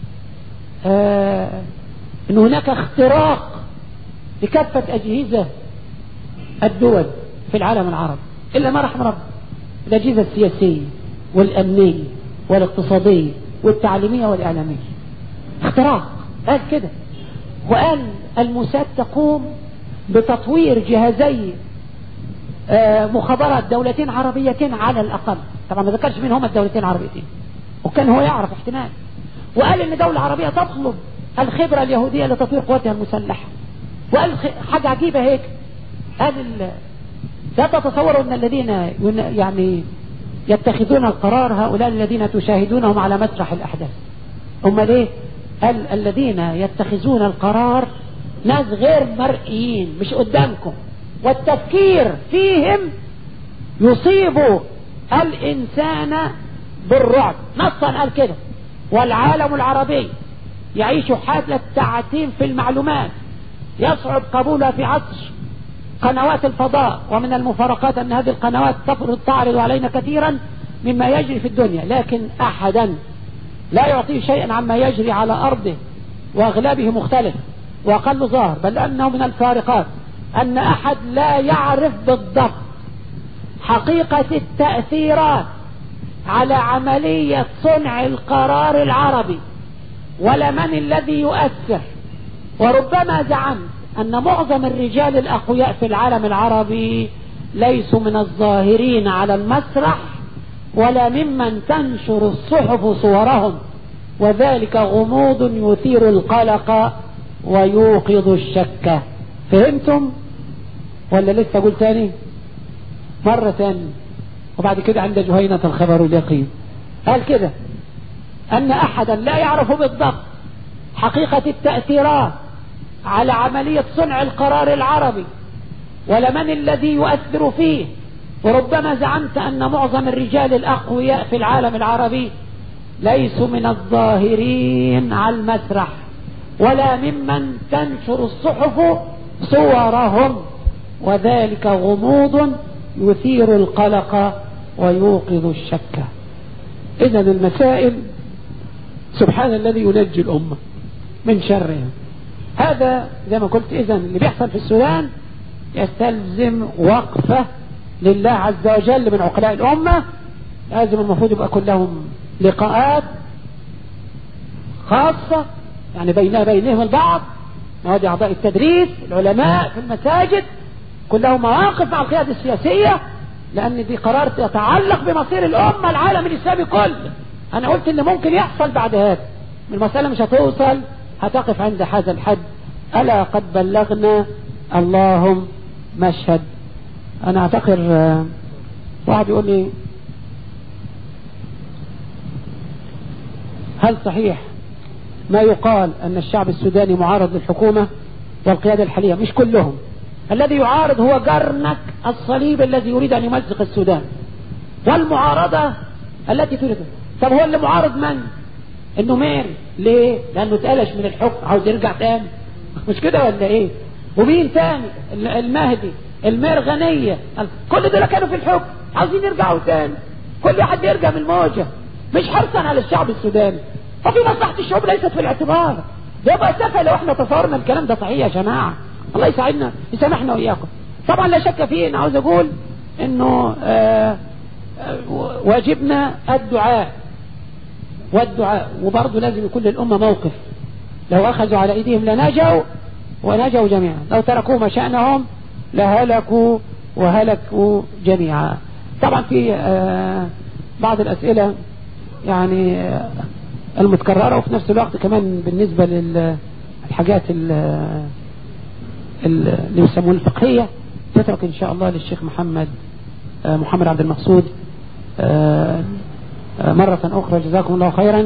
آه ان هناك اختراق لكافة اجهزة الدول في العالم العربي الا ما رحم رب الاجهزة السياسية والامنية والاقتصادية والتعليمية والاعلامية اختراق قال كده وقال الموساد تقوم بتطوير جهازي مخابرات دولتين عربيتين على الأقل طبعا ما ذكرش مين هما الدولتين العربيتين وكان هو يعرف احتمال وقال ان دولة عربية تطلب الخبرة اليهودية لتطوير قواتها المسلحة وقال حاجة عجيبة هيك قال لا تتصوروا ان الذين يعني يتخذون القرار هؤلاء الذين تشاهدونهم على مسرح الأحداث هم ليه قال الذين يتخذون القرار ناس غير مرئيين مش قدامكم والتفكير فيهم يصيب الإنسان بالرعب نصا قال كده والعالم العربي يعيش حالة تعتيم في المعلومات يصعب قبولها في عصر قنوات الفضاء ومن المفارقات أن هذه القنوات تفرض تعرض علينا كثيرا مما يجري في الدنيا لكن أحدا لا يعطيه شيئا عما يجري على أرضه وأغلبه مختلف وأقل ظاهر بل أنه من الفارقات أن أحد لا يعرف بالضبط حقيقة التأثيرات على عملية صنع القرار العربي ولا من الذي يؤثر وربما زعمت أن معظم الرجال الأقوياء في العالم العربي ليسوا من الظاهرين على المسرح ولا ممن تنشر الصحف صورهم وذلك غموض يثير القلق ويوقظ الشك فهمتم ولا لسه اقول تاني مرة تاني وبعد كده عند جهينة الخبر اليقين قال كده أن أحدا لا يعرف بالضبط حقيقة التأثيرات على عملية صنع القرار العربي ولا من الذي يؤثر فيه وربما زعمت أن معظم الرجال الأقوياء في العالم العربي ليسوا من الظاهرين على المسرح ولا ممن تنشر الصحف صورهم وذلك غموض يثير القلق ويوقظ الشك إذا المسائل سبحان الذي ينجي الأمة من شرها هذا زي ما قلت إذا اللي بيحصل في السودان يستلزم وقفة لله عز وجل من عقلاء الأمة لازم المفروض يبقى كلهم لقاءات خاصة يعني بينها بينهم البعض نوادي أعضاء التدريس العلماء في المساجد كلهم مواقف مع القيادة السياسية لأن دي قرار يتعلق بمصير الأمة العالم الإسلامي كله أنا قلت إن ممكن يحصل بعد هذا المسألة مش هتوصل هتقف عند هذا الحد ألا قد بلغنا اللهم مشهد أنا أعتقر واحد يقول لي هل صحيح ما يقال أن الشعب السوداني معارض للحكومة والقيادة الحالية مش كلهم الذي يعارض هو جرنك الصليب الذي يريد أن يمزق السودان والمعارضة التي تريد طب هو اللي معارض من النمير ليه لأنه اتقلش من الحكم عاوز يرجع تاني مش كده ولا ايه ومين تاني المهدي المرغنية كل دول كانوا في الحكم عاوزين يرجعوا تاني كل واحد بيرجع من الموجة مش حرصا على الشعب السوداني ففي مصلحة الشعوب ليست في الاعتبار ده يبقى سفه لو احنا تصورنا الكلام ده صحيح يا جماعة الله يساعدنا يسامحنا وإياكم طبعا لا شك فيه أنا عاوز أقول إنه آآ آآ واجبنا الدعاء والدعاء وبرضه لازم يكون للأمة موقف لو أخذوا على أيديهم لنجوا ونجوا جميعا لو تركوا مشأنهم لهلكوا وهلكوا جميعا طبعا في بعض الأسئلة يعني المتكررة وفي نفس الوقت كمان بالنسبة للحاجات اللي يسمون الفقهية تترك إن شاء الله للشيخ محمد محمد عبد المقصود مرة أخرى جزاكم الله خيرا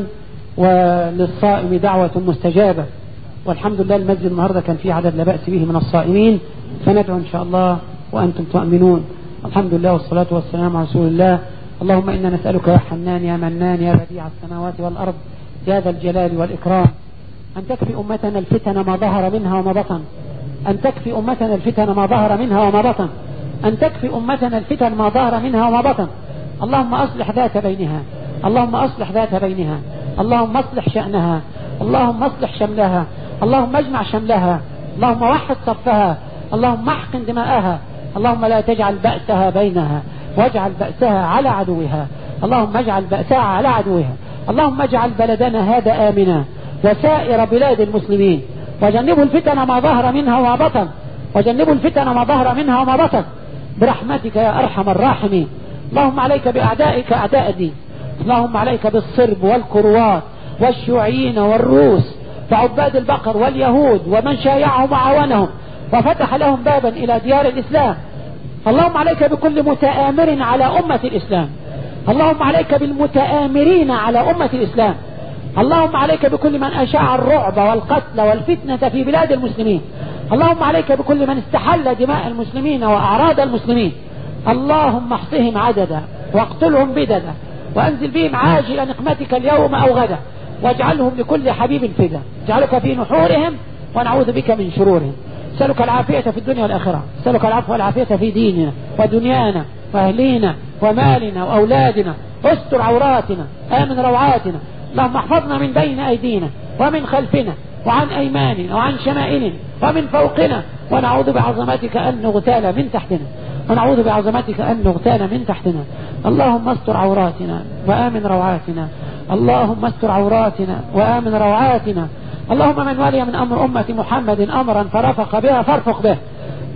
وللصائم دعوة مستجابة والحمد لله المسجد النهاردة كان فيه عدد لا بأس به من الصائمين فندعو إن شاء الله وأنتم تؤمنون الحمد لله والصلاة والسلام على رسول الله اللهم إنا نسألك يا حنان يا منان يا بديع السماوات والأرض يا ذا الجلال والإكرام أن تكفي أمتنا الفتن ما ظهر منها وما بطن أن تكفي أمتنا الفتن ما ظهر منها وما بطن أن تكفي أمتنا الفتن ما ظهر منها وما بطن اللهم أصلح ذات بينها اللهم أصلح ذات بينها اللهم أصلح شأنها اللهم أصلح شملها اللهم اجمع شملها اللهم وحد صفها اللهم احقن دماءها اللهم لا تجعل بأسها بينها واجعل بأسها على عدوها اللهم اجعل بأسها على عدوها اللهم اجعل بلدنا هذا آمنا وسائر بلاد المسلمين وجنبوا الفتن ما ظهر منها وما بطن وجنبوا الفتن ما ظهر منها وما بطن برحمتك يا أرحم الراحمين اللهم عليك بأعدائك أعداء الدين اللهم عليك بالصرب والكروات والشيوعيين والروس وعباد البقر واليهود ومن شايعهم وعاونهم وفتح لهم بابا إلى ديار الإسلام اللهم عليك بكل متآمر على أمة الإسلام اللهم عليك بالمتآمرين على أمة الإسلام اللهم عليك بكل من أشاع الرعب والقتل والفتنة في بلاد المسلمين اللهم عليك بكل من استحل دماء المسلمين وأعراض المسلمين اللهم احصهم عددا واقتلهم بددا وأنزل بهم عاجل نقمتك اليوم أو غدا واجعلهم لكل حبيب فدا اجعلك في نحورهم ونعوذ بك من شرورهم اسألك العافية في الدنيا والآخرة اسألك العفو والعافية في ديننا ودنيانا وأهلينا ومالنا وأولادنا استر عوراتنا آمن روعاتنا اللهم احفظنا من بين أيدينا ومن خلفنا وعن أيماننا وعن شمائلنا ومن فوقنا ونعوذ بعظمتك أن نغتال من تحتنا ونعوذ بعظمتك أن نغتال من تحتنا اللهم استر عوراتنا وآمن روعاتنا اللهم استر عوراتنا وآمن روعاتنا اللهم من ولي من أمر أمة محمد أمرا فرفق بها فارفق به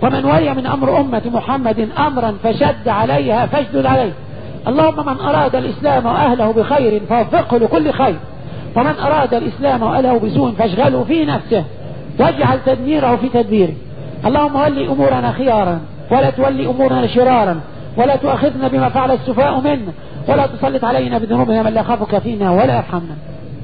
ومن ولي من أمر أمة محمد أمرا فشد عليها فاشدد عليه اللهم من أراد الإسلام وأهله بخير فوفقه لكل خير ومن أراد الإسلام وأهله بسوء فاشغله في نفسه واجعل تدميره في تدبيره اللهم ولي أمورنا خيارا ولا تولي أمورنا شرارا ولا تؤاخذنا بما فعل السفاء منا ولا تسلط علينا بذنوبنا من لا يخافك فينا ولا يرحمنا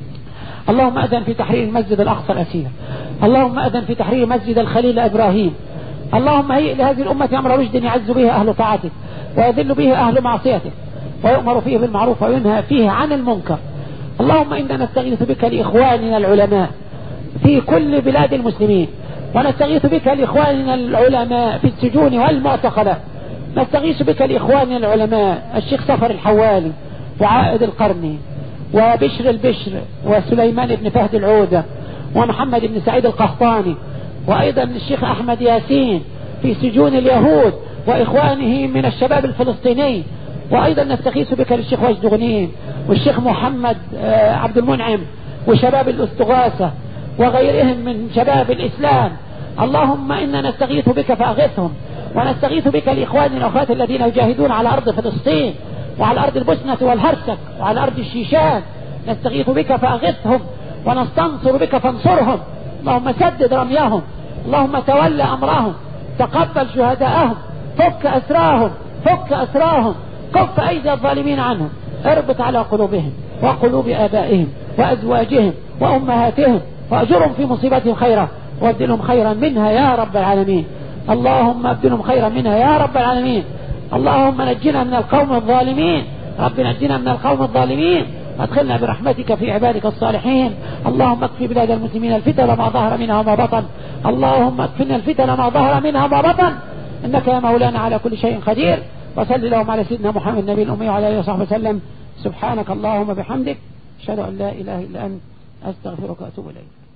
اللهم أذن في تحرير المسجد الأقصى الأسير اللهم أذن في تحرير مسجد الخليل إبراهيم اللهم هيئ لهذه الأمة أمر رشد يعز به أهل طاعتك ويذل به أهل معصيتك ويؤمر فيه بالمعروف وينهى فيه عن المنكر اللهم إنا نستغيث بك لإخواننا العلماء في كل بلاد المسلمين ونستغيث بك لإخواننا العلماء في السجون والمعتقلات نستغيث بك لإخواننا العلماء الشيخ سفر الحوالي وعائد القرني وبشر البشر وسليمان بن فهد العودة ومحمد بن سعيد القهطاني وأيضا الشيخ أحمد ياسين في سجون اليهود وإخوانه من الشباب الفلسطيني وأيضا نستغيث بك للشيخ وجد غنيم والشيخ محمد عبد المنعم وشباب الاستغاثة وغيرهم من شباب الإسلام اللهم إنا نستغيث بك فأغثهم ونستغيث بك لإخواننا والأخوات الذين يجاهدون على أرض فلسطين وعلى أرض البسنة والهرسك وعلى أرض الشيشان نستغيث بك فأغثهم ونستنصر بك فانصرهم اللهم سدد رميهم اللهم تولى أمرهم تقبل شهداءهم فك أسراهم فك أسراهم كف أيدي الظالمين عنهم اربط على قلوبهم وقلوب آبائهم وأزواجهم وأمهاتهم وأجرهم في مصيبتهم خيرا وابدلهم خيرا منها يا رب العالمين اللهم ابدلهم خيرا منها يا رب العالمين اللهم نجنا من القوم الظالمين رب نجنا من القوم الظالمين وادخلنا برحمتك في عبادك الصالحين اللهم اكفي بلاد المسلمين الفتن ما ظهر منها وما بطن اللهم اكفنا الفتن ما ظهر منها وما بطن انك يا مولانا على كل شيء قدير وصل اللهم على سيدنا محمد النبي الأمي وعلى آله وصحبه وسلم سبحانك اللهم بحمدك أشهد أن لا إله إلا أنت أستغفرك وأتوب إليك